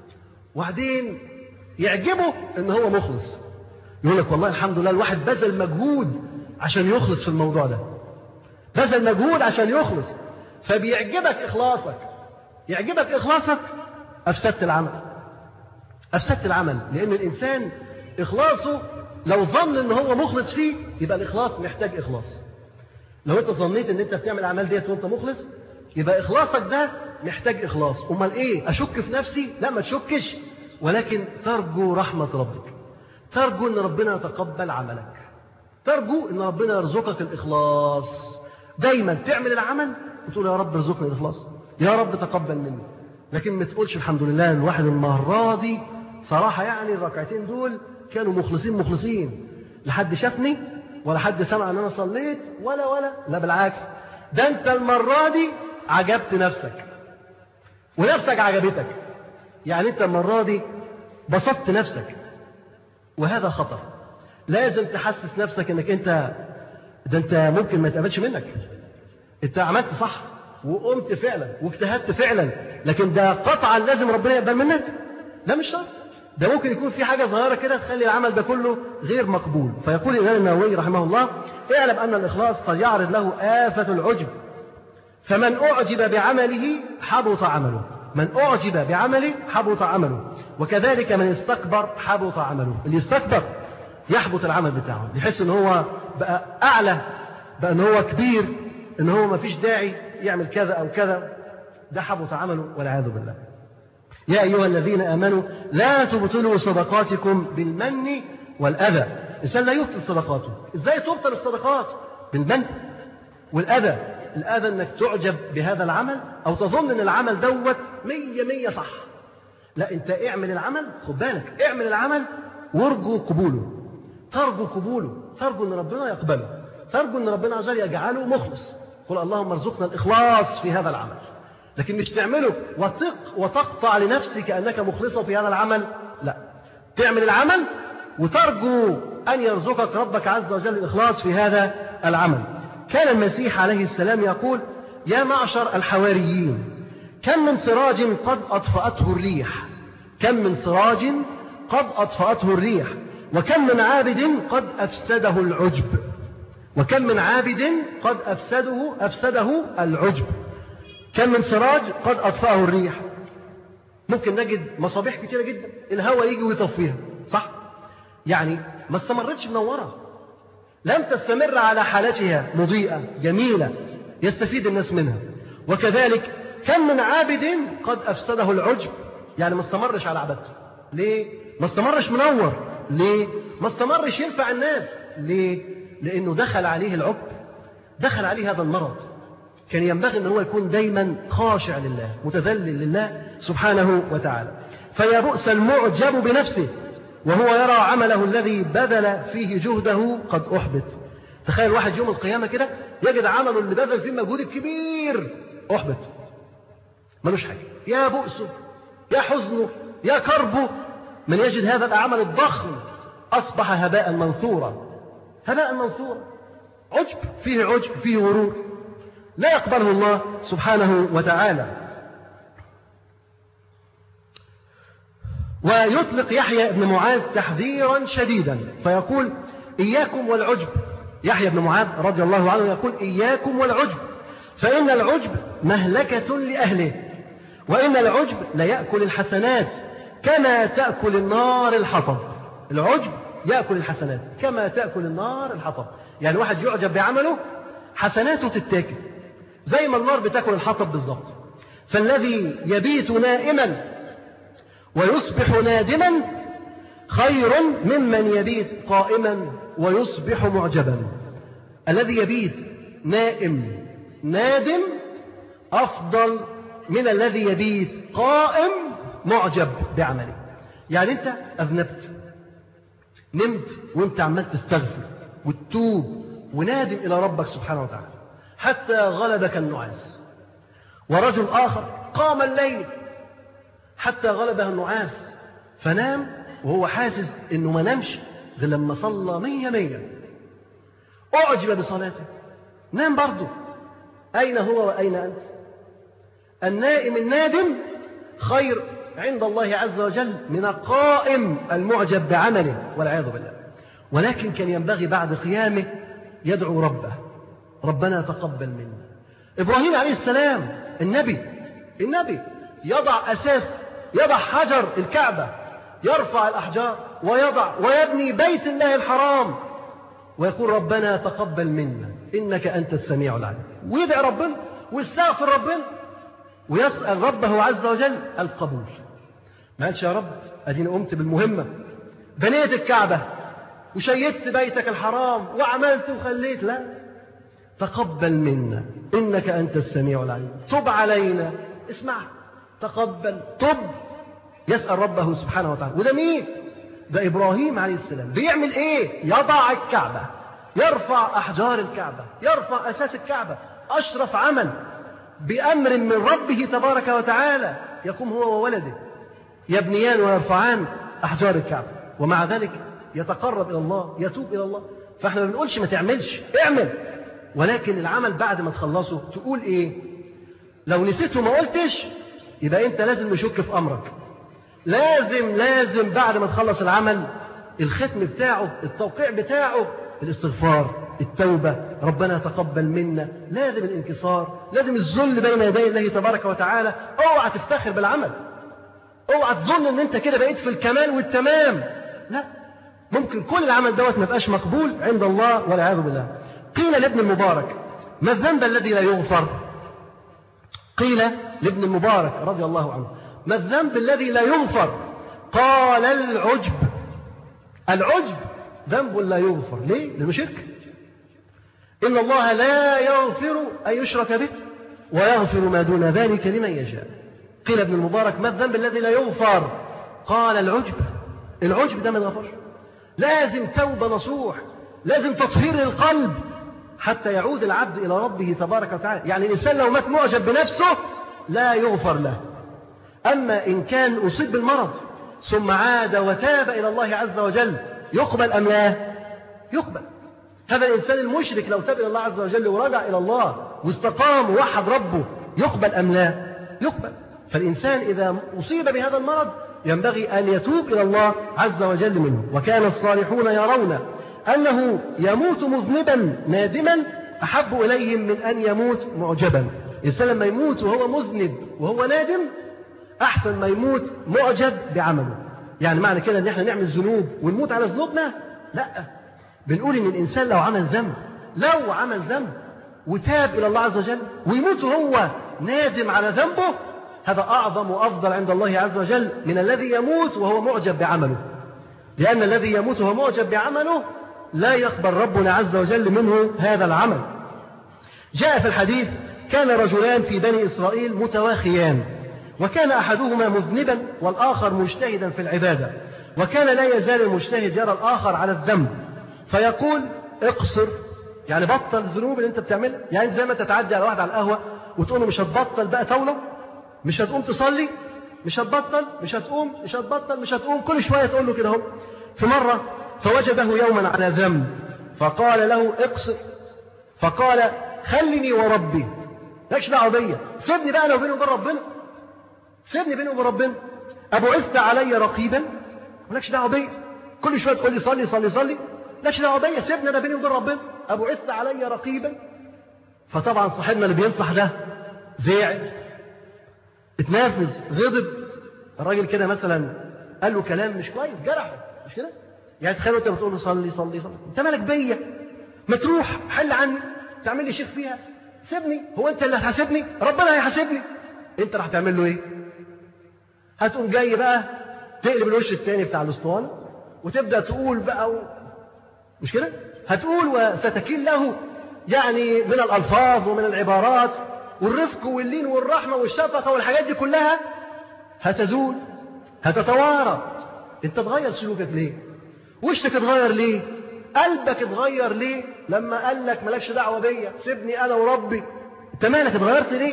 وبعدين يعجبه إن هو مخلص يقول لك والله الحمد لله الواحد بذل مجهود عشان يخلص في الموضوع ده بذل مجهود عشان يخلص فبيعجبك إخلاصك يعجبك إخلاصك أفسدت العمل أفسدت العمل لأن الإنسان إخلاصه لو ظن ان هو مخلص فيه يبقى الاخلاص محتاج اخلاص لو انت ظنيت ان انت بتعمل الاعمال ديت وانت مخلص يبقى اخلاصك ده محتاج اخلاص امال ايه اشك في نفسي لا ما تشكش ولكن ترجو رحمه ربك ترجو ان ربنا يتقبل عملك ترجو ان ربنا يرزقك الاخلاص دايما تعمل العمل وتقول يا رب ارزقني الاخلاص يا رب تقبل مني لكن ما تقولش الحمد لله الواحد المره دي صراحه يعني الركعتين دول كانوا مخلصين مخلصين لحد شافني ولا حد سمع ان انا صليت ولا ولا لا بالعكس ده انت المره دي عجبت نفسك ونفسك عجبتك يعني انت المره دي بسطت نفسك وهذا خطر لازم تحسس نفسك انك انت ده انت ممكن ما يتقبلش منك انت عملت صح وقمت فعلا واجتهدت فعلا لكن ده قطعا لازم ربنا يقبل منك لا مش شرط ده ممكن يكون في حاجة صغيرة كده تخلي العمل ده كله غير مقبول فيقول الإمام النووي رحمه الله اعلم أن الإخلاص قد يعرض له آفة العجب فمن أعجب بعمله حبط عمله من أعجب بعمله حبط عمله وكذلك من استكبر حبط عمله اللي يستكبر يحبط العمل بتاعه يحس ان هو بقى أعلى بقى ان هو كبير ان هو ما فيش داعي يعمل كذا أو كذا ده حبط عمله والعياذ بالله يا أيها الذين آمنوا لا تبطلوا صدقاتكم بالمن والأذى الإنسان لا يبطل صدقاته إزاي تبطل الصدقات بالمن والأذى الأذى أنك تعجب بهذا العمل أو تظن أن العمل دوت مية مية صح لا أنت اعمل العمل خد بالك اعمل العمل وارجو قبوله ترجو قبوله ترجو أن ربنا يقبله ترجو أن ربنا عز وجل يجعله مخلص قل اللهم ارزقنا الإخلاص في هذا العمل لكن مش تعمله وتق وتقطع لنفسك أنك مخلصة في هذا العمل لا تعمل العمل وترجو أن يرزقك ربك عز وجل الإخلاص في هذا العمل كان المسيح عليه السلام يقول يا معشر الحواريين كم من سراج قد أطفأته الريح كم من سراج قد أطفأته الريح وكم من عابد قد أفسده العجب وكم من عابد قد أفسده أفسده العجب كم من سراج قد أطفأه الريح ممكن نجد مصابيح كتيرة جدا الهواء يجي ويطفيها صح؟ يعني ما استمرتش منورة لم تستمر على حالتها مضيئة جميلة يستفيد الناس منها وكذلك كم من عابد قد أفسده العجب يعني ما استمرش على عبادته ليه؟ ما استمرش منور ليه؟ ما استمرش ينفع الناس ليه؟ لأنه دخل عليه العجب دخل عليه هذا المرض كان ينبغي أن هو يكون دايما خاشع لله متذلل لله سبحانه وتعالى فيا بؤس المعجب بنفسه وهو يرى عمله الذي بذل فيه جهده قد أحبط تخيل واحد يوم القيامة كده يجد عمله اللي بذل فيه مجهود كبير أحبط ملوش حاجة يا بؤسه يا حزنه يا كربه من يجد هذا العمل الضخم أصبح هباء منثورا هباء منثورا عجب فيه عجب فيه غرور لا يقبله الله سبحانه وتعالى ويطلق يحيى بن معاذ تحذيرا شديدا فيقول إياكم والعجب يحيى بن معاذ رضي الله عنه يقول إياكم والعجب فإن العجب مهلكة لأهله وإن العجب ليأكل الحسنات كما تأكل النار الحطب العجب يأكل الحسنات كما تأكل النار الحطب يعني واحد يعجب بعمله حسناته تتاكل زي ما النار بتاكل الحطب بالظبط فالذي يبيت نائما ويصبح نادما خير ممن يبيت قائما ويصبح معجبا الذي يبيت نائم نادم أفضل من الذي يبيت قائم معجب بعمله يعني أنت أذنبت نمت وأنت عمال تستغفر وتتوب ونادم إلى ربك سبحانه وتعالى حتى غلبك النعاس ورجل آخر قام الليل حتى غلبه النعاس فنام وهو حاسس انه ما نامش غير لما صلى مية مية أعجب بصلاته نام برضه أين هو وأين أنت النائم النادم خير عند الله عز وجل من القائم المعجب بعمله والعياذ بالله ولكن كان ينبغي بعد قيامه يدعو ربه ربنا تقبل منا إبراهيم عليه السلام النبي النبي يضع أساس يضع حجر الكعبة يرفع الأحجار ويضع ويبني بيت الله الحرام ويقول ربنا تقبل منا إنك أنت السميع العليم ويدعي ربنا ويستغفر ربنا ويسأل ربه عز وجل القبول ما قالش يا رب أديني قمت بالمهمة بنيت الكعبة وشيدت بيتك الحرام وعملت وخليت لا تقبل منا إنك أنت السميع العليم تب علينا اسمع تقبل تب يسأل ربه سبحانه وتعالى وده مين ده إبراهيم عليه السلام بيعمل إيه يضع الكعبة يرفع أحجار الكعبة يرفع أساس الكعبة أشرف عمل بأمر من ربه تبارك وتعالى يقوم هو وولده يبنيان ويرفعان أحجار الكعبة ومع ذلك يتقرب إلى الله يتوب إلى الله فإحنا ما بنقولش ما تعملش اعمل ولكن العمل بعد ما تخلصه تقول إيه لو نسيته ما قلتش يبقى أنت لازم نشك في أمرك لازم لازم بعد ما تخلص العمل الختم بتاعه التوقيع بتاعه الاستغفار التوبة ربنا تقبل منا لازم الانكسار لازم الذل بين يدي الله تبارك وتعالى اوعى تفتخر بالعمل اوعى تظن ان انت كده بقيت في الكمال والتمام لا ممكن كل العمل دوت ما يبقاش مقبول عند الله والعياذ بالله قيل لابن المبارك ما الذنب الذي لا يغفر قيل لابن المبارك رضي الله عنه ما الذنب الذي لا يغفر قال العجب العجب ذنب لا يغفر ليه لانه شرك ان الله لا يغفر ان يشرك به ويغفر ما دون ذلك لمن يشاء قيل ابن المبارك ما الذنب الذي لا يغفر قال العجب العجب ده ما يغفرش لازم توبه نصوح لازم تطهير القلب حتى يعود العبد الى ربه تبارك وتعالى يعني الانسان لو مات معجب بنفسه لا يغفر له أما إن كان أصيب بالمرض ثم عاد وتاب إلى الله عز وجل يقبل أم لا يقبل هذا الإنسان المشرك لو تاب إلى الله عز وجل ورجع إلى الله واستقام ووحد ربه يقبل أم لا يقبل فالإنسان إذا أصيب بهذا المرض ينبغي أن يتوب إلى الله عز وجل منه وكان الصالحون يرون أنه يموت مذنبا نادما أحب إليهم من أن يموت معجبا الإنسان لما يموت وهو مذنب وهو نادم أحسن ما يموت معجب بعمله يعني معنى كده إن إحنا نعمل ذنوب ونموت على ذنوبنا لا بنقول إن الإنسان لو عمل ذنب لو عمل ذنب وتاب إلى الله عز وجل ويموت هو نادم على ذنبه هذا أعظم وأفضل عند الله عز وجل من الذي يموت وهو معجب بعمله لأن الذي يموت وهو معجب بعمله لا يقبل ربنا عز وجل منه هذا العمل جاء في الحديث كان رجلان في بني إسرائيل متواخيان وكان أحدهما مذنبا والآخر مجتهدا في العبادة وكان لا يزال المجتهد يرى الآخر على الذنب فيقول اقصر يعني بطل الذنوب اللي انت بتعملها يعني زي ما تتعدي على واحد على القهوة وتقول له مش هتبطل بقى طاولة مش هتقوم تصلي مش هتبطل مش هتقوم مش هتبطل مش هتقوم كل شوية تقول له كده اهو في مرة فوجده يوما على ذنب فقال له اقصر فقال خلني وربي مالكش دعوه بيا سيبني بقى لو بيني وبين ربنا سيبني بيني وبين ربنا ابعثت علي رقيبا مالكش دعوه بيا كل شويه تقول لي صلي صلي صلي مالكش دعوه بيا سيبني انا بيني وبين ربنا ابعثت علي رقيبا فطبعا صاحبنا اللي بينصح ده زعل اتنافس غضب الراجل كده مثلا قال له كلام مش كويس جرحه مش كده يعني تخيل انت بتقول له صلي صلي صلي انت مالك بيا ما تروح حل عني تعمل لي شيخ فيها سيبني هو انت اللي هتحاسبني ربنا هيحاسبني انت راح تعمل له ايه هتقوم جاي بقى تقلب الوش التاني بتاع الاسطوانه وتبدا تقول بقى و... مش كده هتقول وستكين له يعني من الالفاظ ومن العبارات والرفق واللين والرحمه والشفقه والحاجات دي كلها هتزول هتتوارى انت تغير سلوكك ليه وشك اتغير ليه قلبك اتغير ليه لما قال لك مالكش دعوه بيا سيبني انا وربي انت مالك اتغيرت ليه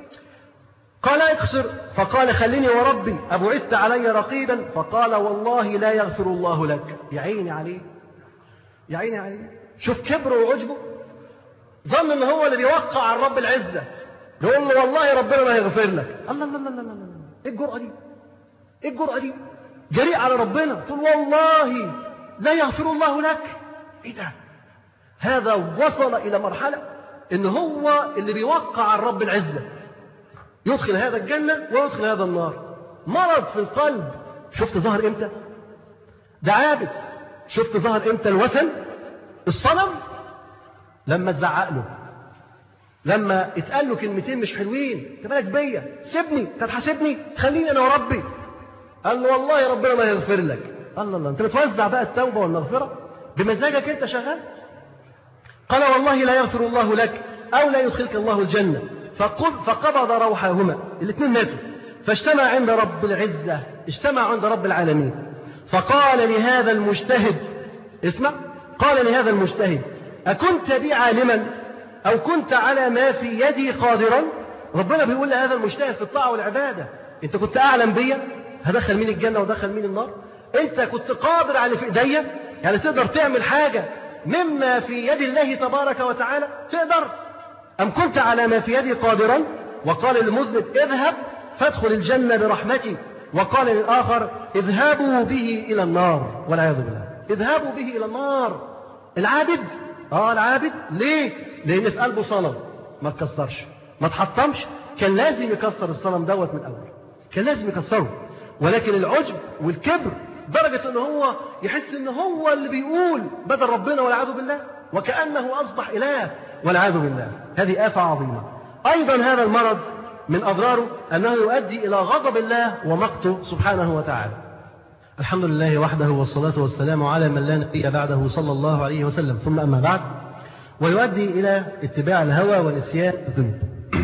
قال اقصر فقال خليني وربي أبعثت علي رقيبا فقال والله لا يغفر الله لك يا عيني عليه يا عيني عليه شوف كبره وعجبه ظن ان هو اللي بيوقع عن رب العزه يقول له والله ربنا ما يغفر لك الله الله الله الله الله ايه الجرأه دي ايه الجرأه دي جريء على ربنا تقول والله لا يغفر الله لك ايه ده هذا وصل الى مرحله ان هو اللي بيوقع عن رب العزه يدخل هذا الجنه ويدخل هذا النار مرض في القلب شفت ظهر امتى ده عابد شفت ظهر امتى الوثن الصنم لما تزعق له لما اتقال له كلمتين مش حلوين انت بالك بيا سيبني تتحاسبني خليني انا وربي قال له والله ربنا ما يغفر لك الله الله انت بتوزع بقى التوبه والمغفره بمزاجك انت شغال قال والله لا يغفر الله لك او لا يدخلك الله الجنه فقبض روحهما الاثنين ماتوا فاجتمع عند رب العزه اجتمع عند رب العالمين فقال لهذا المجتهد اسمع قال لهذا المجتهد أكنت بي عالما أو كنت على ما في يدي قادرا ربنا بيقول لهذا المجتهد في الطاعة والعبادة أنت كنت أعلم بيا هدخل مين الجنة ودخل مين النار أنت كنت قادر على في إيديا يعني تقدر تعمل حاجة مما في يد الله تبارك وتعالى تقدر أم كنت على ما في يدي قادرا وقال للمذنب اذهب فادخل الجنة برحمتي وقال للآخر اذهبوا به إلى النار والعياذ بالله اذهبوا به إلى النار العابد اه العابد ليه لان في قلبه صنم ما تكسرش ما تحطمش كان لازم يكسر الصنم دوت من الاول كان لازم يكسره ولكن العجب والكبر درجة ان هو يحس ان هو اللي بيقول بدل ربنا والعياذ بالله وكأنه اصبح اله والعياذ بالله هذه آفة عظيمة ايضا هذا المرض من اضراره انه يؤدي الى غضب الله ومقته سبحانه وتعالى الحمد لله وحده والصلاة والسلام على من لا نبي بعده صلى الله عليه وسلم ثم أما بعد ويؤدي إلى اتباع الهوى ونسيان الذنوب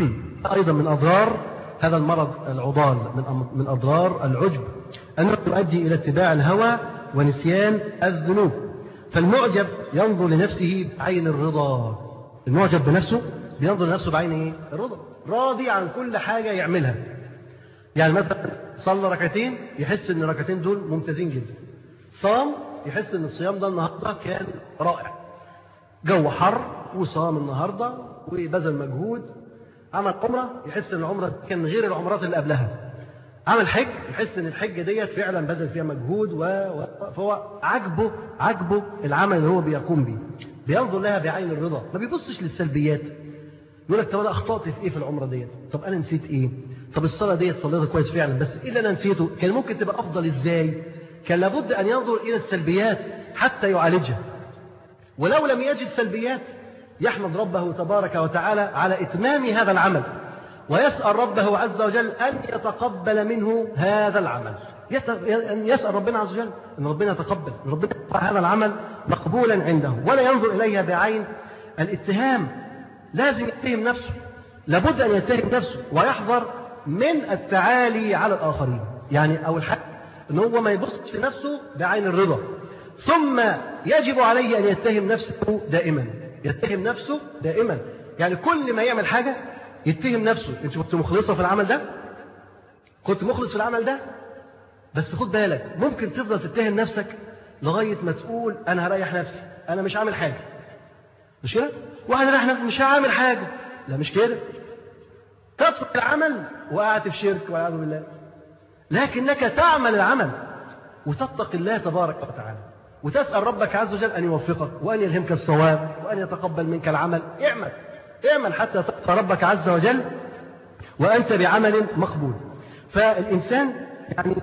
أيضا من أضرار هذا المرض العضال من من أضرار العجب أنه يؤدي إلى اتباع الهوى ونسيان الذنوب فالمعجب ينظر لنفسه بعين الرضا المعجب بنفسه بينظر لنفسه بعين ايه؟ الرضا راضي عن كل حاجة يعملها يعني مثلا صلى ركعتين يحس ان الركعتين دول ممتازين جدا صام يحس ان الصيام ده النهارده كان رائع جو حر وصام النهارده وبذل مجهود عمل عمره يحس ان العمره كان غير العمرات اللي قبلها عمل حج يحس ان الحج ديت فعلا بذل فيها مجهود و... و... فهو عجبه عجبه العمل اللي هو بيقوم به بينظر لها بعين الرضا ما بيبصش للسلبيات يقول لك طب انا اخطات في ايه في العمره ديت طب انا نسيت ايه طب الصلاة دي صليتها كويس فعلا بس إيه اللي أنا نسيته كان ممكن تبقى أفضل إزاي كان لابد أن ينظر إلى السلبيات حتى يعالجها ولو لم يجد سلبيات يحمد ربه تبارك وتعالى على إتمام هذا العمل ويسأل ربه عز وجل أن يتقبل منه هذا العمل أن يسأل ربنا عز وجل أن ربنا يتقبل أن ربنا هذا العمل مقبولا عنده ولا ينظر إليها بعين الاتهام لازم يتهم نفسه لابد أن يتهم نفسه ويحذر من التعالي على الآخرين يعني أول حاجة أن هو ما يبصش لنفسه بعين الرضا ثم يجب عليه أن يتهم نفسه دائما يتهم نفسه دائما يعني كل ما يعمل حاجة يتهم نفسه انت كنت مخلصة في العمل ده كنت مخلص في العمل ده بس خد بالك ممكن تفضل تتهم نفسك لغاية ما تقول أنا هريح نفسي أنا مش عامل حاجة مش كده؟ واحد رايح نفسه مش هعمل حاجة لا مش كده تترك العمل وقعت في شرك والعياذ بالله لكنك تعمل العمل وتتقي الله تبارك وتعالى وتسأل ربك عز وجل أن يوفقك وأن يلهمك الصواب وأن يتقبل منك العمل اعمل اعمل حتى تلقى ربك عز وجل وأنت بعمل مقبول فالإنسان يعني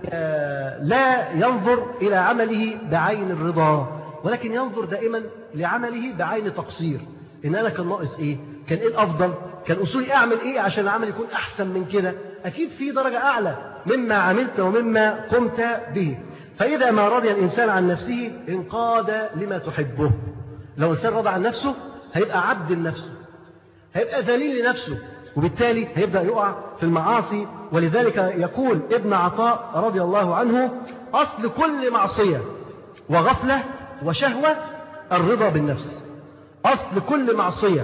لا ينظر إلى عمله بعين الرضا ولكن ينظر دائما لعمله بعين تقصير إن أنا كان ناقص إيه كان إيه الأفضل كان أصولي أعمل إيه عشان العمل يكون أحسن من كده أكيد في درجة أعلى مما عملت ومما قمت به فإذا ما رضي الإنسان عن نفسه انقاد لما تحبه لو الإنسان رضى عن نفسه هيبقى عبد لنفسه هيبقى ذليل لنفسه وبالتالي هيبدأ يقع في المعاصي ولذلك يقول ابن عطاء رضي الله عنه أصل كل معصية وغفلة وشهوة الرضا بالنفس أصل كل معصية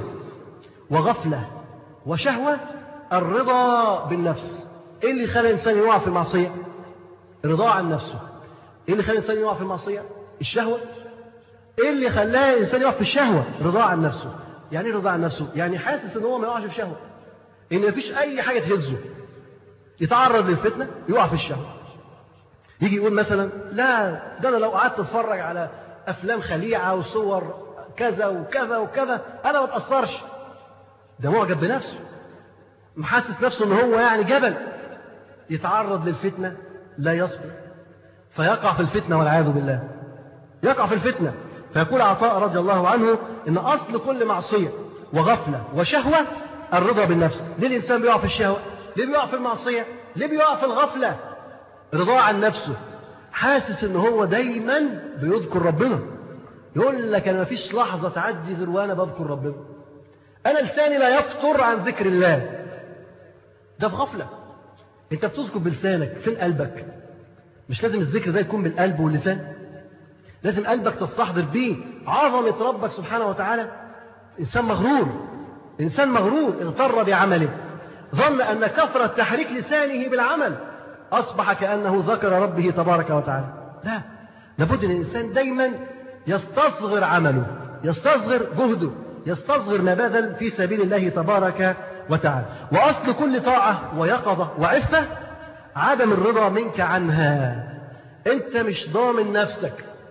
وغفلة وشهوة الرضا بالنفس إيه اللي خلى الإنسان يقع في المعصية رضا عن نفسه إيه اللي خلى الإنسان يقع في المعصية الشهوة إيه اللي خلاه الإنسان يقع في الشهوة رضا عن نفسه يعني ايه رضا عن نفسه يعني حاسس إن هو ما يقعش في شهوة إن مفيش أي حاجة تهزه يتعرض للفتنة يقع في الشهوة يجي يقول مثلا لا ده أنا لو قعدت أتفرج على أفلام خليعة وصور كذا وكذا وكذا أنا ما أتأثرش ده معجب بنفسه محسس نفسه ان هو يعني جبل يتعرض للفتنة لا يصبر فيقع في الفتنة والعياذ بالله يقع في الفتنة فيقول عطاء رضي الله عنه ان اصل كل معصية وغفلة وشهوة الرضا بالنفس ليه الانسان بيقع في الشهوة ليه بيقع في المعصية ليه بيقع في الغفلة رضا عن نفسه حاسس ان هو دايما بيذكر ربنا يقول لك انا مفيش لحظة تعدي غير وانا بذكر ربنا انا لساني لا يفطر عن ذكر الله ده في غفلة انت بتذكر بلسانك فين قلبك مش لازم الذكر ده يكون بالقلب واللسان لازم قلبك تستحضر بيه عظمة ربك سبحانه وتعالى إنسان مغرور إنسان مغرور اغتر بعمله ظن أن كثرة تحريك لسانه بالعمل أصبح كأنه ذكر ربه تبارك وتعالى لا لابد أن الإنسان دايما يستصغر عمله يستصغر جهده يستصغر ما بذل في سبيل الله تبارك وتعالى وأصل كل طاعة ويقظة وعفة عدم الرضا منك عنها أنت مش ضامن نفسك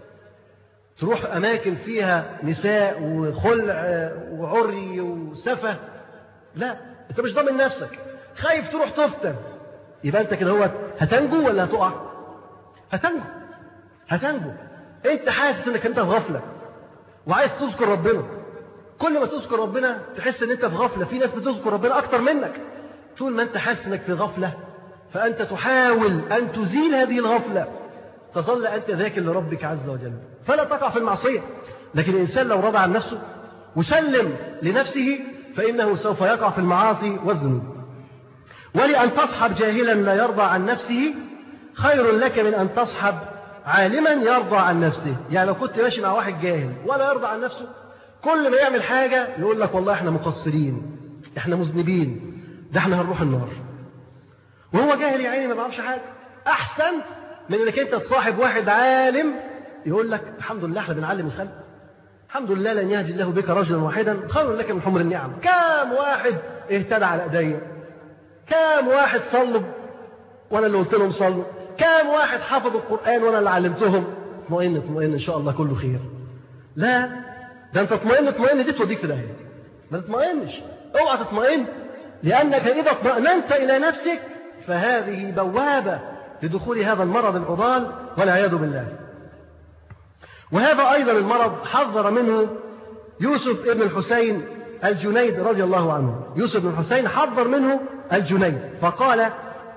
تروح أماكن فيها نساء وخلع وعري وسفة لا أنت مش ضامن نفسك خايف تروح تفتن يبقى أنت كده هو هتنجو ولا هتقع هتنجو هتنجو أنت حاسس أنك أنت في غفلة وعايز تذكر ربنا كل ما تذكر ربنا تحس ان انت في غفله في ناس بتذكر ربنا اكتر منك طول ما انت حاسس انك في غفله فانت تحاول ان تزيل هذه الغفله تظل انت ذاكر لربك عز وجل فلا تقع في المعصيه لكن الانسان لو رضى عن نفسه وسلم لنفسه فانه سوف يقع في المعاصي والذنوب ولان تصحب جاهلا لا يرضى عن نفسه خير لك من ان تصحب عالما يرضى عن نفسه يعني لو كنت ماشي مع واحد جاهل ولا يرضى عن نفسه كل ما يعمل حاجة يقول لك والله احنا مقصرين احنا مذنبين ده احنا هنروح النار وهو جاهل يا عيني ما بيعرفش حاجة أحسن من انك انت تصاحب واحد عالم يقول لك الحمد لله احنا بنعلم الخلق الحمد لله لن يهدي الله بك رجلا واحدا خير لك من حمر النعم كام واحد اهتدى على ايديا كام واحد صلوا وانا اللي قلت لهم صلوا كام واحد حفظوا القرآن وانا اللي علمتهم اطمئن اطمئن ان شاء الله كله خير لا ده انت اطمئن اطمئن دي توديك في داهيه ما تطمئنش اوعى تطمئن لانك اذا اطمئننت الى نفسك فهذه بوابة لدخول هذا المرض العضال والعياذ بالله وهذا أيضا المرض حذر منه يوسف ابن الحسين الجنيد رضي الله عنه يوسف بن الحسين حذر منه الجنيد فقال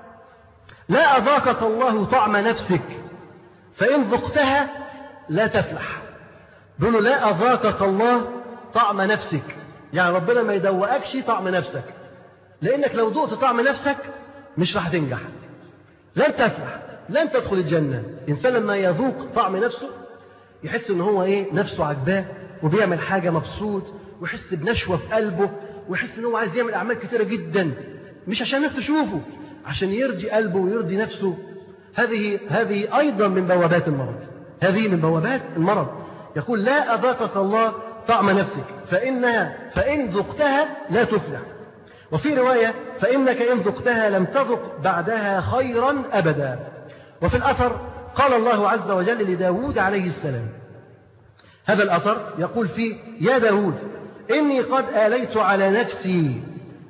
لا أذاقك الله طعم نفسك فإن ذقتها لا تفلح بيقول لا أذاقك الله طعم نفسك يعني ربنا ما يدوقكش طعم نفسك لأنك لو ذقت طعم نفسك مش راح تنجح لن تفلح لن تدخل الجنة الإنسان لما يذوق طعم نفسه يحس إن هو إيه نفسه عجباه وبيعمل حاجة مبسوط ويحس بنشوة في قلبه ويحس إن هو عايز يعمل أعمال كتيرة جدا مش عشان الناس تشوفه عشان يرضي قلبه ويرضي نفسه هذه هذه أيضا من بوابات المرض هذه من بوابات المرض يقول لا أذاقك الله طعم نفسك فإنها فإن ذقتها لا تفلح وفي رواية فإنك إن ذقتها لم تذق بعدها خيرا أبدا وفي الأثر قال الله عز وجل لداود عليه السلام هذا الأثر يقول فيه يا داود إني قد آليت على نفسي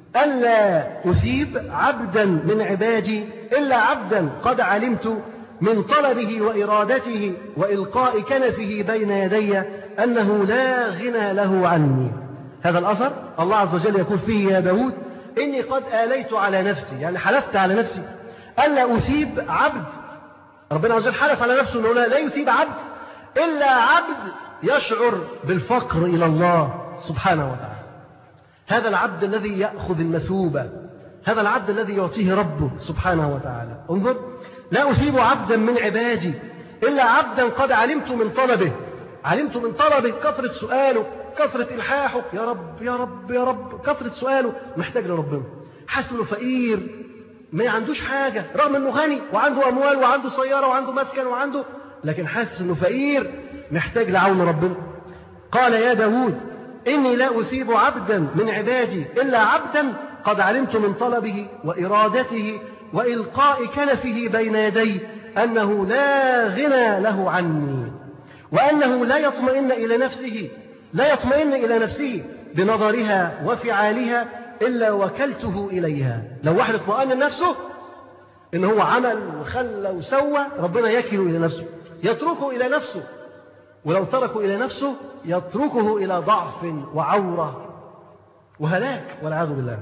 ألا أثيب عبدا من عبادي إلا عبدا قد علمت من طلبه وإرادته وإلقاء كنفه بين يدي أنه لا غنى له عني هذا الأثر الله عز وجل يقول فيه يا داود إني قد آليت على نفسي يعني حلفت على نفسي ألا أثيب عبد ربنا عز وجل حلف على نفسه أنه لا يثيب عبد إلا عبد يشعر بالفقر إلى الله سبحانه وتعالى هذا العبد الذي يأخذ المثوبة هذا العبد الذي يعطيه ربه سبحانه وتعالى انظر لا أثيب عبدا من عبادي إلا عبدا قد علمت من طلبه علمت من طلبه كثرة سؤاله كثرة إلحاحه يا رب يا رب يا رب كثرة سؤاله محتاج لربنا حاسس انه فقير ما عندوش حاجة رغم انه غني وعنده أموال وعنده سيارة وعنده مسكن وعنده لكن حاسس انه فقير محتاج لعون ربنا قال يا داود إني لا أثيب عبدا من عبادي إلا عبدا قد علمت من طلبه وإرادته وإلقاء كنفه بين يدي أنه لا غنى له عني وأنه لا يطمئن إلى نفسه لا يطمئن إلى نفسه بنظرها وفعالها إلا وكلته إليها لو واحد اطمئن نفسه إن هو عمل وخلى وسوى ربنا يكل إلى نفسه يتركه إلى نفسه ولو تركه إلى نفسه يتركه إلى ضعف وعورة وهلاك والعياذ بالله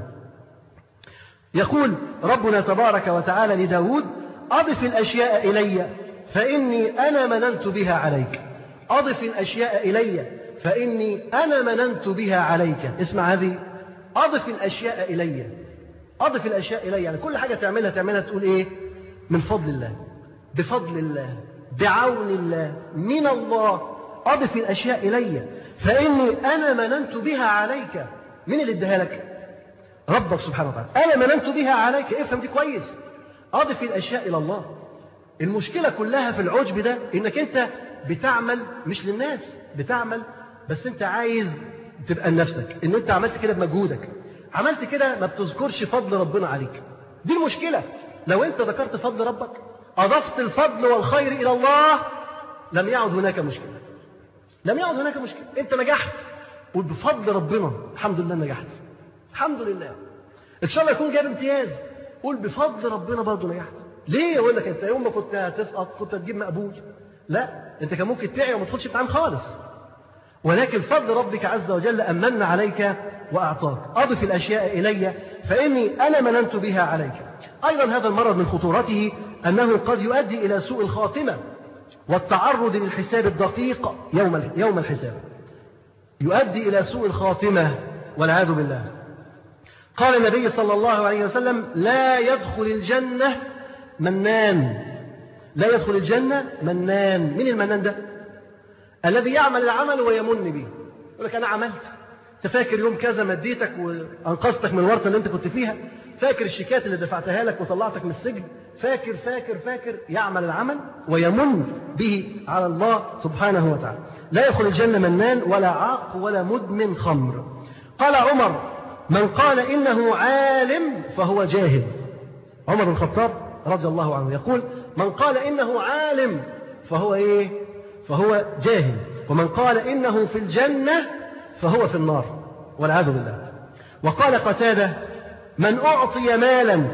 يقول ربنا تبارك وتعالى لداود أضف الأشياء إلي فإني أنا مننت بها عليك أضف الأشياء إلي فإني أنا مننت بها عليك اسمع هذه أضف الأشياء إلي أضف الأشياء إلي يعني كل حاجة تعملها تعملها تقول إيه من فضل الله بفضل الله بعون الله من الله أضف الأشياء إلي فإني أنا مننت بها عليك مين اللي اداها لك ربك سبحانه وتعالى أنا مننت بها عليك افهم دي كويس أضف الأشياء إلى الله المشكلة كلها في العجب ده إنك أنت بتعمل مش للناس بتعمل بس أنت عايز تبقى لنفسك إن أنت عملت كده بمجهودك عملت كده ما بتذكرش فضل ربنا عليك دي المشكلة لو أنت ذكرت فضل ربك أضفت الفضل والخير إلى الله لم يعد هناك مشكلة لم يعد هناك مشكلة أنت نجحت وبفضل ربنا الحمد لله نجحت الحمد لله ان شاء الله يكون جايب امتياز قول بفضل ربنا برضه نجحت ليه اقول لك انت يوم ما كنت هتسقط كنت هتجيب مقبول لا انت كان ممكن تعي وما تدخلش امتحان خالص ولكن فضل ربك عز وجل امن عليك واعطاك اضف الاشياء الي فاني انا مننت بها عليك ايضا هذا المرض من خطورته انه قد يؤدي الى سوء الخاتمه والتعرض للحساب الدقيق يوم يوم الحساب يؤدي الى سوء الخاتمه والعياذ بالله قال النبي صلى الله عليه وسلم لا يدخل الجنة منان لا يدخل الجنة منان من المنان ده الذي يعمل العمل ويمن به يقول لك أنا عملت تفاكر يوم كذا مديتك وأنقذتك من الورطة اللي أنت كنت فيها فاكر الشيكات اللي دفعتها لك وطلعتك من السجن فاكر فاكر فاكر يعمل العمل ويمن به على الله سبحانه وتعالى لا يدخل الجنة منان ولا عاق ولا مدمن خمر قال عمر من قال إنه عالم فهو جاهل عمر بن الخطاب رضي الله عنه يقول من قال إنه عالم فهو إيه فهو جاهل ومن قال إنه في الجنة فهو في النار والعياذ بالله وقال قتادة من أعطي مالا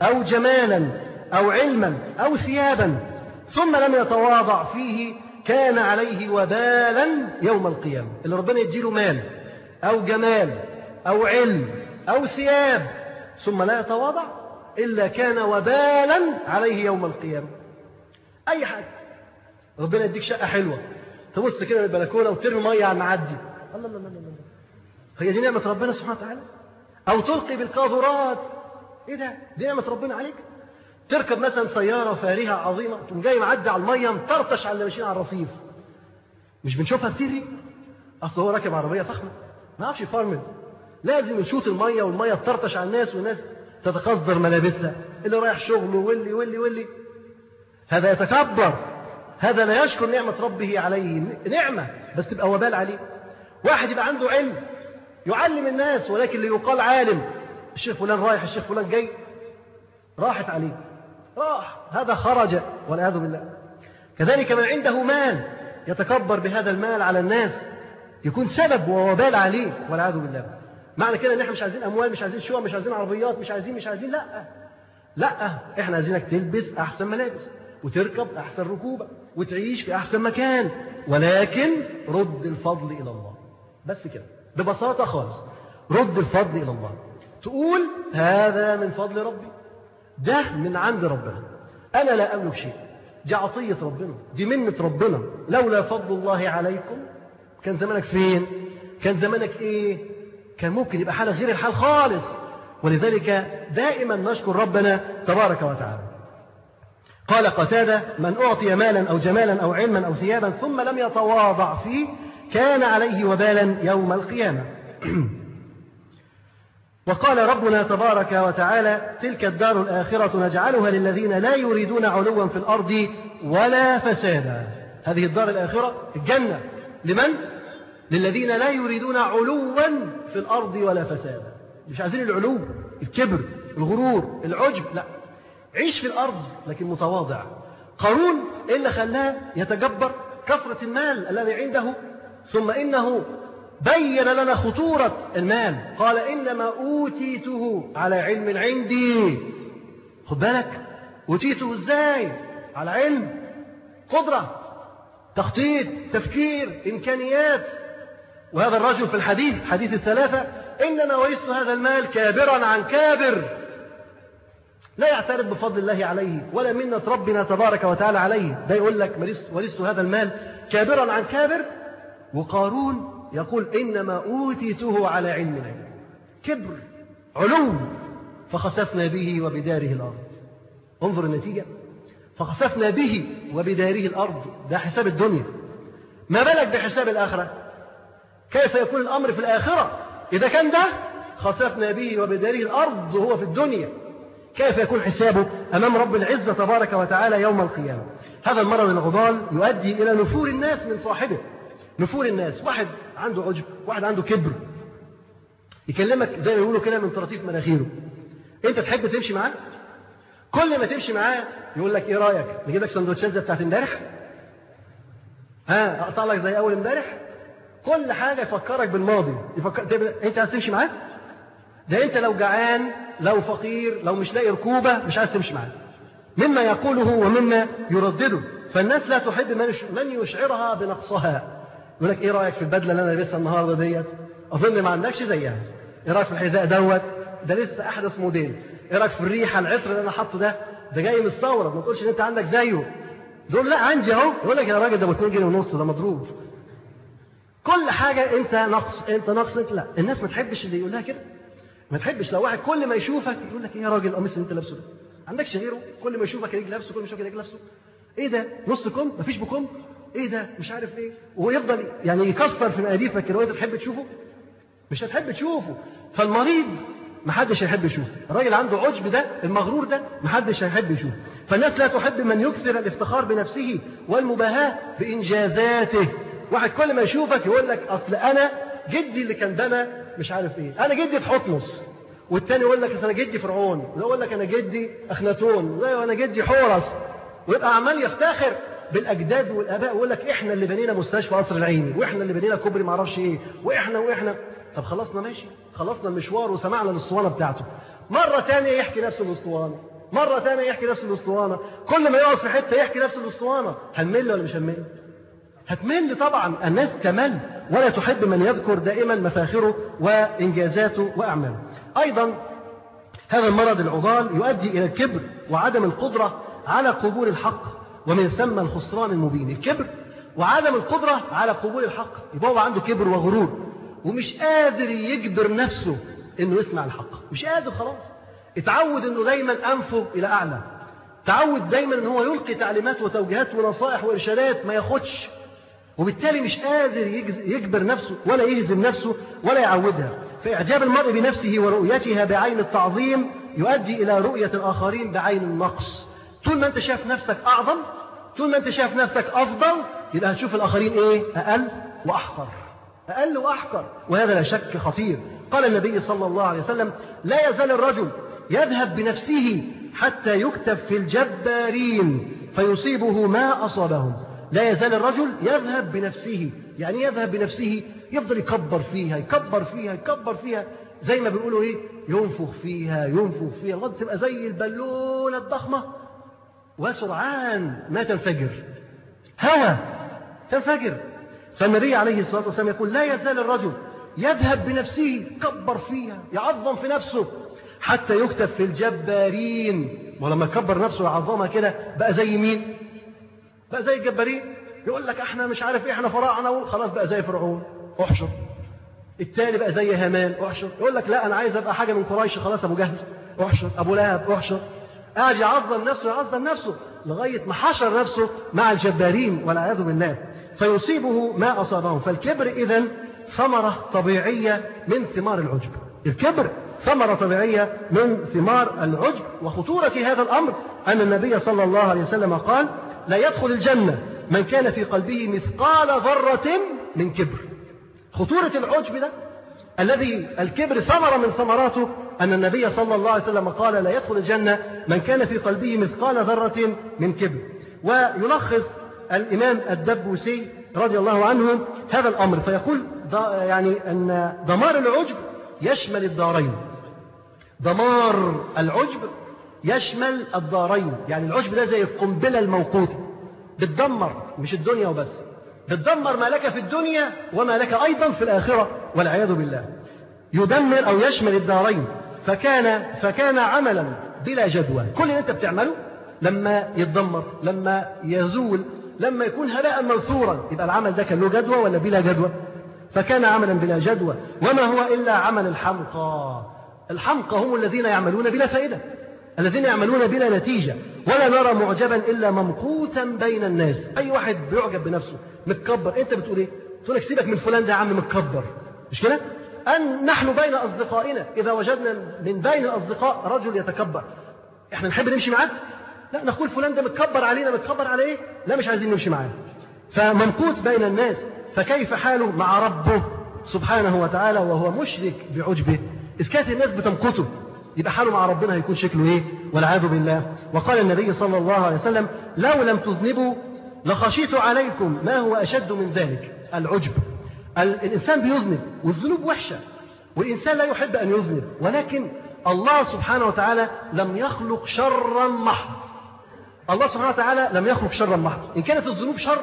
أو جمالا أو علما أو ثيابا ثم لم يتواضع فيه كان عليه وبالا يوم القيامة اللي ربنا يديله مال أو جمال أو علم أو ثياب ثم لا يتواضع إلا كان وبالا عليه يوم القيامة أي حاجة ربنا يديك شقة حلوة تبص كده من البلكونة وترمي مية على المعدي الله الله الله الله هي دي نعمة ربنا سبحانه وتعالى أو تلقي بالقاذورات إيه ده؟ دي نعمة ربنا عليك تركب مثلا سيارة فارهة عظيمة تقوم جاي معدي على المية مطرطش على اللي ماشيين على الرصيف مش بنشوفها كتير دي أصل هو راكب عربية فخمة ما يعرفش يفرمل لازم يشوط المية والمية تطرطش على الناس والناس تتقذر ملابسها اللي رايح شغله واللي واللي واللي هذا يتكبر هذا لا يشكر نعمة ربه عليه نعمة بس تبقى وبال عليه واحد يبقى عنده علم يعلم الناس ولكن ليقال عالم الشيخ فلان رايح الشيخ فلان جاي راحت عليه راح هذا خرج والعياذ بالله كذلك من عنده مال يتكبر بهذا المال على الناس يكون سبب ووبال عليه والعياذ بالله معنى كده ان احنا مش عايزين اموال مش عايزين شقق مش عايزين عربيات مش عايزين مش عايزين لا لا احنا عايزينك تلبس احسن ملابس وتركب احسن ركوبه وتعيش في احسن مكان ولكن رد الفضل الى الله بس كده ببساطه خالص رد الفضل الى الله تقول هذا من فضل ربي ده من عند ربنا انا لا املك شيء دي عطيه ربنا دي منه ربنا لولا فضل الله عليكم كان زمانك فين كان زمانك ايه كان ممكن يبقى حالك غير الحال خالص ولذلك دائما نشكر ربنا تبارك وتعالى قال قتادة من أعطي مالا أو جمالا أو علما أو ثيابا ثم لم يتواضع فيه كان عليه وبالا يوم القيامة وقال ربنا تبارك وتعالى تلك الدار الآخرة نجعلها للذين لا يريدون علوا في الأرض ولا فسادا هذه الدار الآخرة الجنة لمن؟ للذين لا يريدون علوا في الأرض ولا فسادا مش عايزين العلو الكبر الغرور العجب لا عيش في الأرض لكن متواضع قارون إيه اللي خلاه يتجبر كثرة المال الذي عنده ثم إنه بين لنا خطورة المال قال إنما أوتيته على علم عندي خد بالك أوتيته إزاي على علم قدرة تخطيط تفكير إمكانيات وهذا الرجل في الحديث حديث الثلاثة إنما ورثت هذا المال كابرا عن كابر لا يعترف بفضل الله عليه ولا منة ربنا تبارك وتعالى عليه ده يقول لك ورثت هذا المال كابرا عن كابر وقارون يقول إنما أوتيته على علم العلم كبر علو فخسفنا به وبداره الأرض انظر النتيجة فخسفنا به وبداره الأرض ده حساب الدنيا ما بالك بحساب الآخرة كيف يكون الأمر في الآخرة إذا كان ده خسفنا به وبداره الأرض وهو في الدنيا كيف يكون حسابه أمام رب العزة تبارك وتعالى يوم القيامة هذا المرض الغضال يؤدي إلى نفور الناس من صاحبه نفور الناس واحد عنده عجب واحد عنده كبر يكلمك زي ما يقولوا كده من طراطيف مناخيره انت تحب تمشي معاه كل ما تمشي معاه يقول لك ايه رايك نجيب لك سندوتشات زي بتاعت امبارح ها اقطع لك زي اول امبارح كل حاجه يفكرك بالماضي يفكر... انت عايز تمشي معاه ده انت لو جعان لو فقير لو مش لاقي ركوبه مش عايز تمشي معاه مما يقوله ومما يردده فالناس لا تحب من من يشعرها بنقصها يقول لك ايه رايك في البدله اللي انا لابسها النهارده ديت اظن ما عندكش زيها ايه رايك في الحذاء دوت ده لسه احدث موديل ايه رايك في الريحه العطر اللي انا حاطه ده ده جاي مستورد ما تقولش ان انت عندك زيه دول لا عندي اهو يقول لك يا راجل ده ب 2 جنيه ونص ده مضروب كل حاجه انت نقص انت نقص انت لا الناس ما تحبش اللي يقول لها كده ما تحبش لو واحد كل ما يشوفك يقول لك ايه يا راجل القميص اللي انت لابسه ده عندكش غيره كل ما يشوفك يلاقيك لابسه كل ما يشوفك يلاقيك لابسه ايه ده نص كم مفيش بكم ايه ده مش عارف ايه ويفضل يعني يكسر في مقاديفك كده وانت تحب تشوفه مش هتحب تشوفه فالمريض محدش هيحب يشوفه الراجل عنده عجب ده المغرور ده محدش هيحب يشوفه فالناس لا تحب من يكثر الافتخار بنفسه والمباهاة بإنجازاته واحد كل ما يشوفك يقول لك أصل أنا جدي اللي كان بنى مش عارف إيه أنا جدي تحطمس والتاني يقول لك أنا جدي فرعون وده يقول لك أنا جدي أخناتون وده أنا جدي حورس ويبقى عمال يفتخر بالاجداد والاباء ويقول لك احنا اللي بنينا مستشفى قصر العيني واحنا اللي بنينا كوبري معرفش ايه واحنا واحنا طب خلصنا ماشي خلصنا المشوار وسمعنا الاسطوانه بتاعته مره تانية يحكي نفس الاسطوانه مرة ثانية يحكي نفس الأسطوانة كل ما يقعد في حتة يحكي نفس الأسطوانة هنمل ولا مش هنمل هتمل طبعا الناس تمل ولا تحب من يذكر دائما مفاخره وإنجازاته وأعماله أيضا هذا المرض العضال يؤدي إلى الكبر وعدم القدرة على قبول الحق ومن ثم الخسران المبين الكبر وعدم القدرة على قبول الحق يبقى هو عنده كبر وغرور ومش قادر يجبر نفسه انه يسمع الحق مش قادر خلاص اتعود انه دايما انفه الى اعلى تعود دايما ان هو يلقي تعليمات وتوجيهات ونصائح وارشادات ما ياخدش وبالتالي مش قادر يجبر نفسه ولا يهزم نفسه ولا يعودها فإعجاب المرء بنفسه ورؤيتها بعين التعظيم يؤدي إلى رؤية الآخرين بعين النقص طول ما أنت شايف نفسك أعظم طول ما أنت شايف نفسك أفضل يبقى هتشوف الآخرين إيه أقل وأحقر أقل وأحقر وهذا لا شك خطير قال النبي صلى الله عليه وسلم لا يزال الرجل يذهب بنفسه حتى يكتب في الجبارين فيصيبه ما أصابهم لا يزال الرجل يذهب بنفسه يعني يذهب بنفسه يفضل يكبر فيها يكبر فيها يكبر فيها زي ما بيقولوا ايه ينفخ فيها ينفخ فيها لغايه تبقى زي البالونه الضخمه وسرعان ما تنفجر هوى تنفجر فالنبي عليه الصلاه والسلام يقول لا يزال الرجل يذهب بنفسه يكبر فيها يعظم في نفسه حتى يكتب في الجبارين ولما كبر نفسه ويعظمها كده بقى زي مين بقى زي الجبارين يقول لك احنا مش عارف ايه احنا فراعنه خلاص بقى زي فرعون احشر التاني بقى زي هامان احشر يقول لك لا انا عايز ابقى حاجه من قريش خلاص ابو جهل احشر ابو لهب احشر قاعد يعظم نفسه يعظم نفسه لغايه ما حشر نفسه مع الجبارين والعياذ بالله فيصيبه ما اصابهم فالكبر اذا ثمره طبيعيه من ثمار العجب الكبر ثمرة طبيعية من ثمار العجب وخطورة هذا الأمر أن النبي صلى الله عليه وسلم قال لا يدخل الجنة من كان في قلبه مثقال ذرة من كبر خطورة العجب ده الذي الكبر ثمرة من ثمراته أن النبي صلى الله عليه وسلم قال لا يدخل الجنة من كان في قلبه مثقال ذرة من كبر ويلخص الإمام الدبوسي رضي الله عنه هذا الأمر فيقول يعني أن دمار العجب يشمل الدارين دمار العجب يشمل الدارين يعني العجب ده زي القنبلة الموقوتة بتدمر مش الدنيا وبس بتدمر ما لك في الدنيا وما لك أيضا في الآخرة والعياذ بالله يدمر أو يشمل الدارين فكان فكان عملا بلا جدوى كل اللي أنت بتعمله لما يتدمر لما يزول لما يكون هباء منثورا يبقى العمل ده كان له جدوى ولا بلا جدوى فكان عملا بلا جدوى وما هو إلا عمل الحمقى الحمقى هم الذين يعملون بلا فائدة الذين يعملون بلا نتيجة ولا نرى معجبا إلا ممقوتا بين الناس أي واحد بيعجب بنفسه متكبر أنت بتقول إيه تقول لك سيبك من فلان ده يا عم متكبر مش كده أن نحن بين أصدقائنا إذا وجدنا من بين الأصدقاء رجل يتكبر إحنا نحب نمشي معاه لا نقول فلان ده متكبر علينا متكبر على إيه لا مش عايزين نمشي معاه فممقوت بين الناس فكيف حاله مع ربه سبحانه وتعالى وهو مشرك بعجبه إذ كانت الناس بتمقته يبقى حاله مع ربنا هيكون شكله ايه والعياذ بالله وقال النبي صلى الله عليه وسلم لو لم تذنبوا لخشيت عليكم ما هو أشد من ذلك العجب الإنسان بيذنب والذنوب وحشة والإنسان لا يحب أن يذنب ولكن الله سبحانه وتعالى لم يخلق شرا محض الله سبحانه وتعالى لم يخلق شرا محض إن كانت الذنوب شر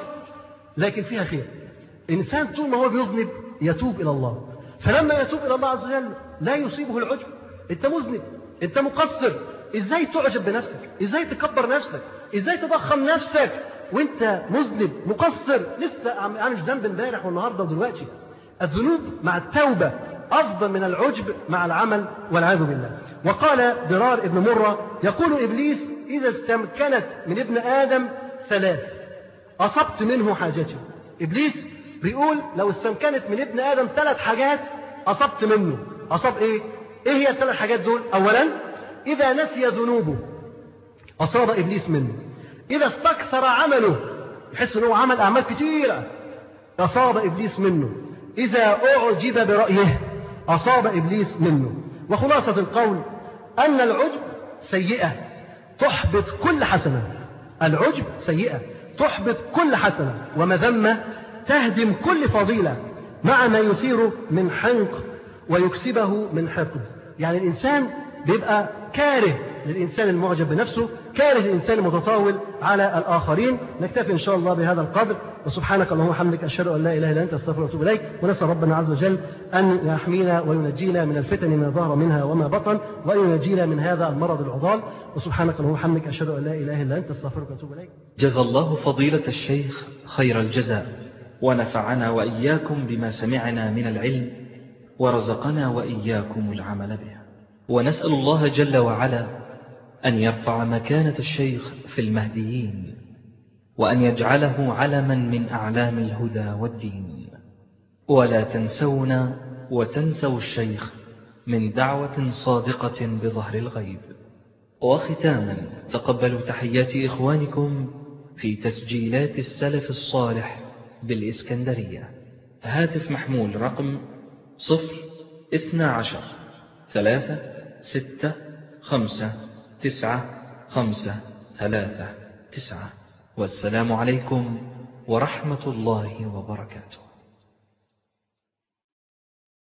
لكن فيها خير الإنسان طول ما هو بيذنب يتوب إلى الله فلما يتوب إلى الله عز وجل لا يصيبه العجب انت مذنب انت مقصر ازاي تعجب بنفسك ازاي تكبر نفسك ازاي تضخم نفسك وانت مذنب مقصر لسه عامل ذنب امبارح والنهارده ودلوقتي الذنوب مع التوبه افضل من العجب مع العمل والعياذ بالله وقال درار ابن مره يقول ابليس اذا استمكنت من ابن ادم ثلاث اصبت منه حاجتي ابليس بيقول لو استمكنت من ابن ادم ثلاث حاجات اصبت منه اصاب ايه ايه هي الثلاث حاجات دول اولا اذا نسي ذنوبه اصاب ابليس منه اذا استكثر عمله يحس انه عمل اعمال كثيره اصاب ابليس منه اذا اعجب برايه اصاب ابليس منه وخلاصه القول ان العجب سيئه تحبط كل حسنه العجب سيئه تحبط كل حسنه ومذمه تهدم كل فضيله مع ما يثير من حنق ويكسبه من حقد يعني الإنسان بيبقى كاره للإنسان المعجب بنفسه كان للإنسان المتطاول على الآخرين نكتفي إن شاء الله بهذا القدر وسبحانك اللهم وبحمدك أشهد أن لا إله إلا أنت أستغفرك وأتوب إليك ونسأل ربنا عز وجل أن يحمينا وينجينا من الفتن ما ظهر منها وما بطن وأن ينجينا من هذا المرض العضال وسبحانك اللهم وبحمدك أشهد أن لا إله إلا أنت أستغفرك وأتوب إليك جزى الله فضيلة الشيخ خير الجزاء ونفعنا وإياكم بما سمعنا من العلم ورزقنا وإياكم العمل به ونسأل الله جل وعلا أن يرفع مكانة الشيخ في المهديين وأن يجعله علما من أعلام الهدى والدين ولا تنسونا وتنسوا الشيخ من دعوة صادقة بظهر الغيب وختاما تقبلوا تحيات إخوانكم في تسجيلات السلف الصالح بالإسكندرية هاتف محمول رقم صفر اثنى عشر ثلاثة ستة خمسة تسعة خمسة ثلاثة تسعة والسلام عليكم ورحمة الله وبركاته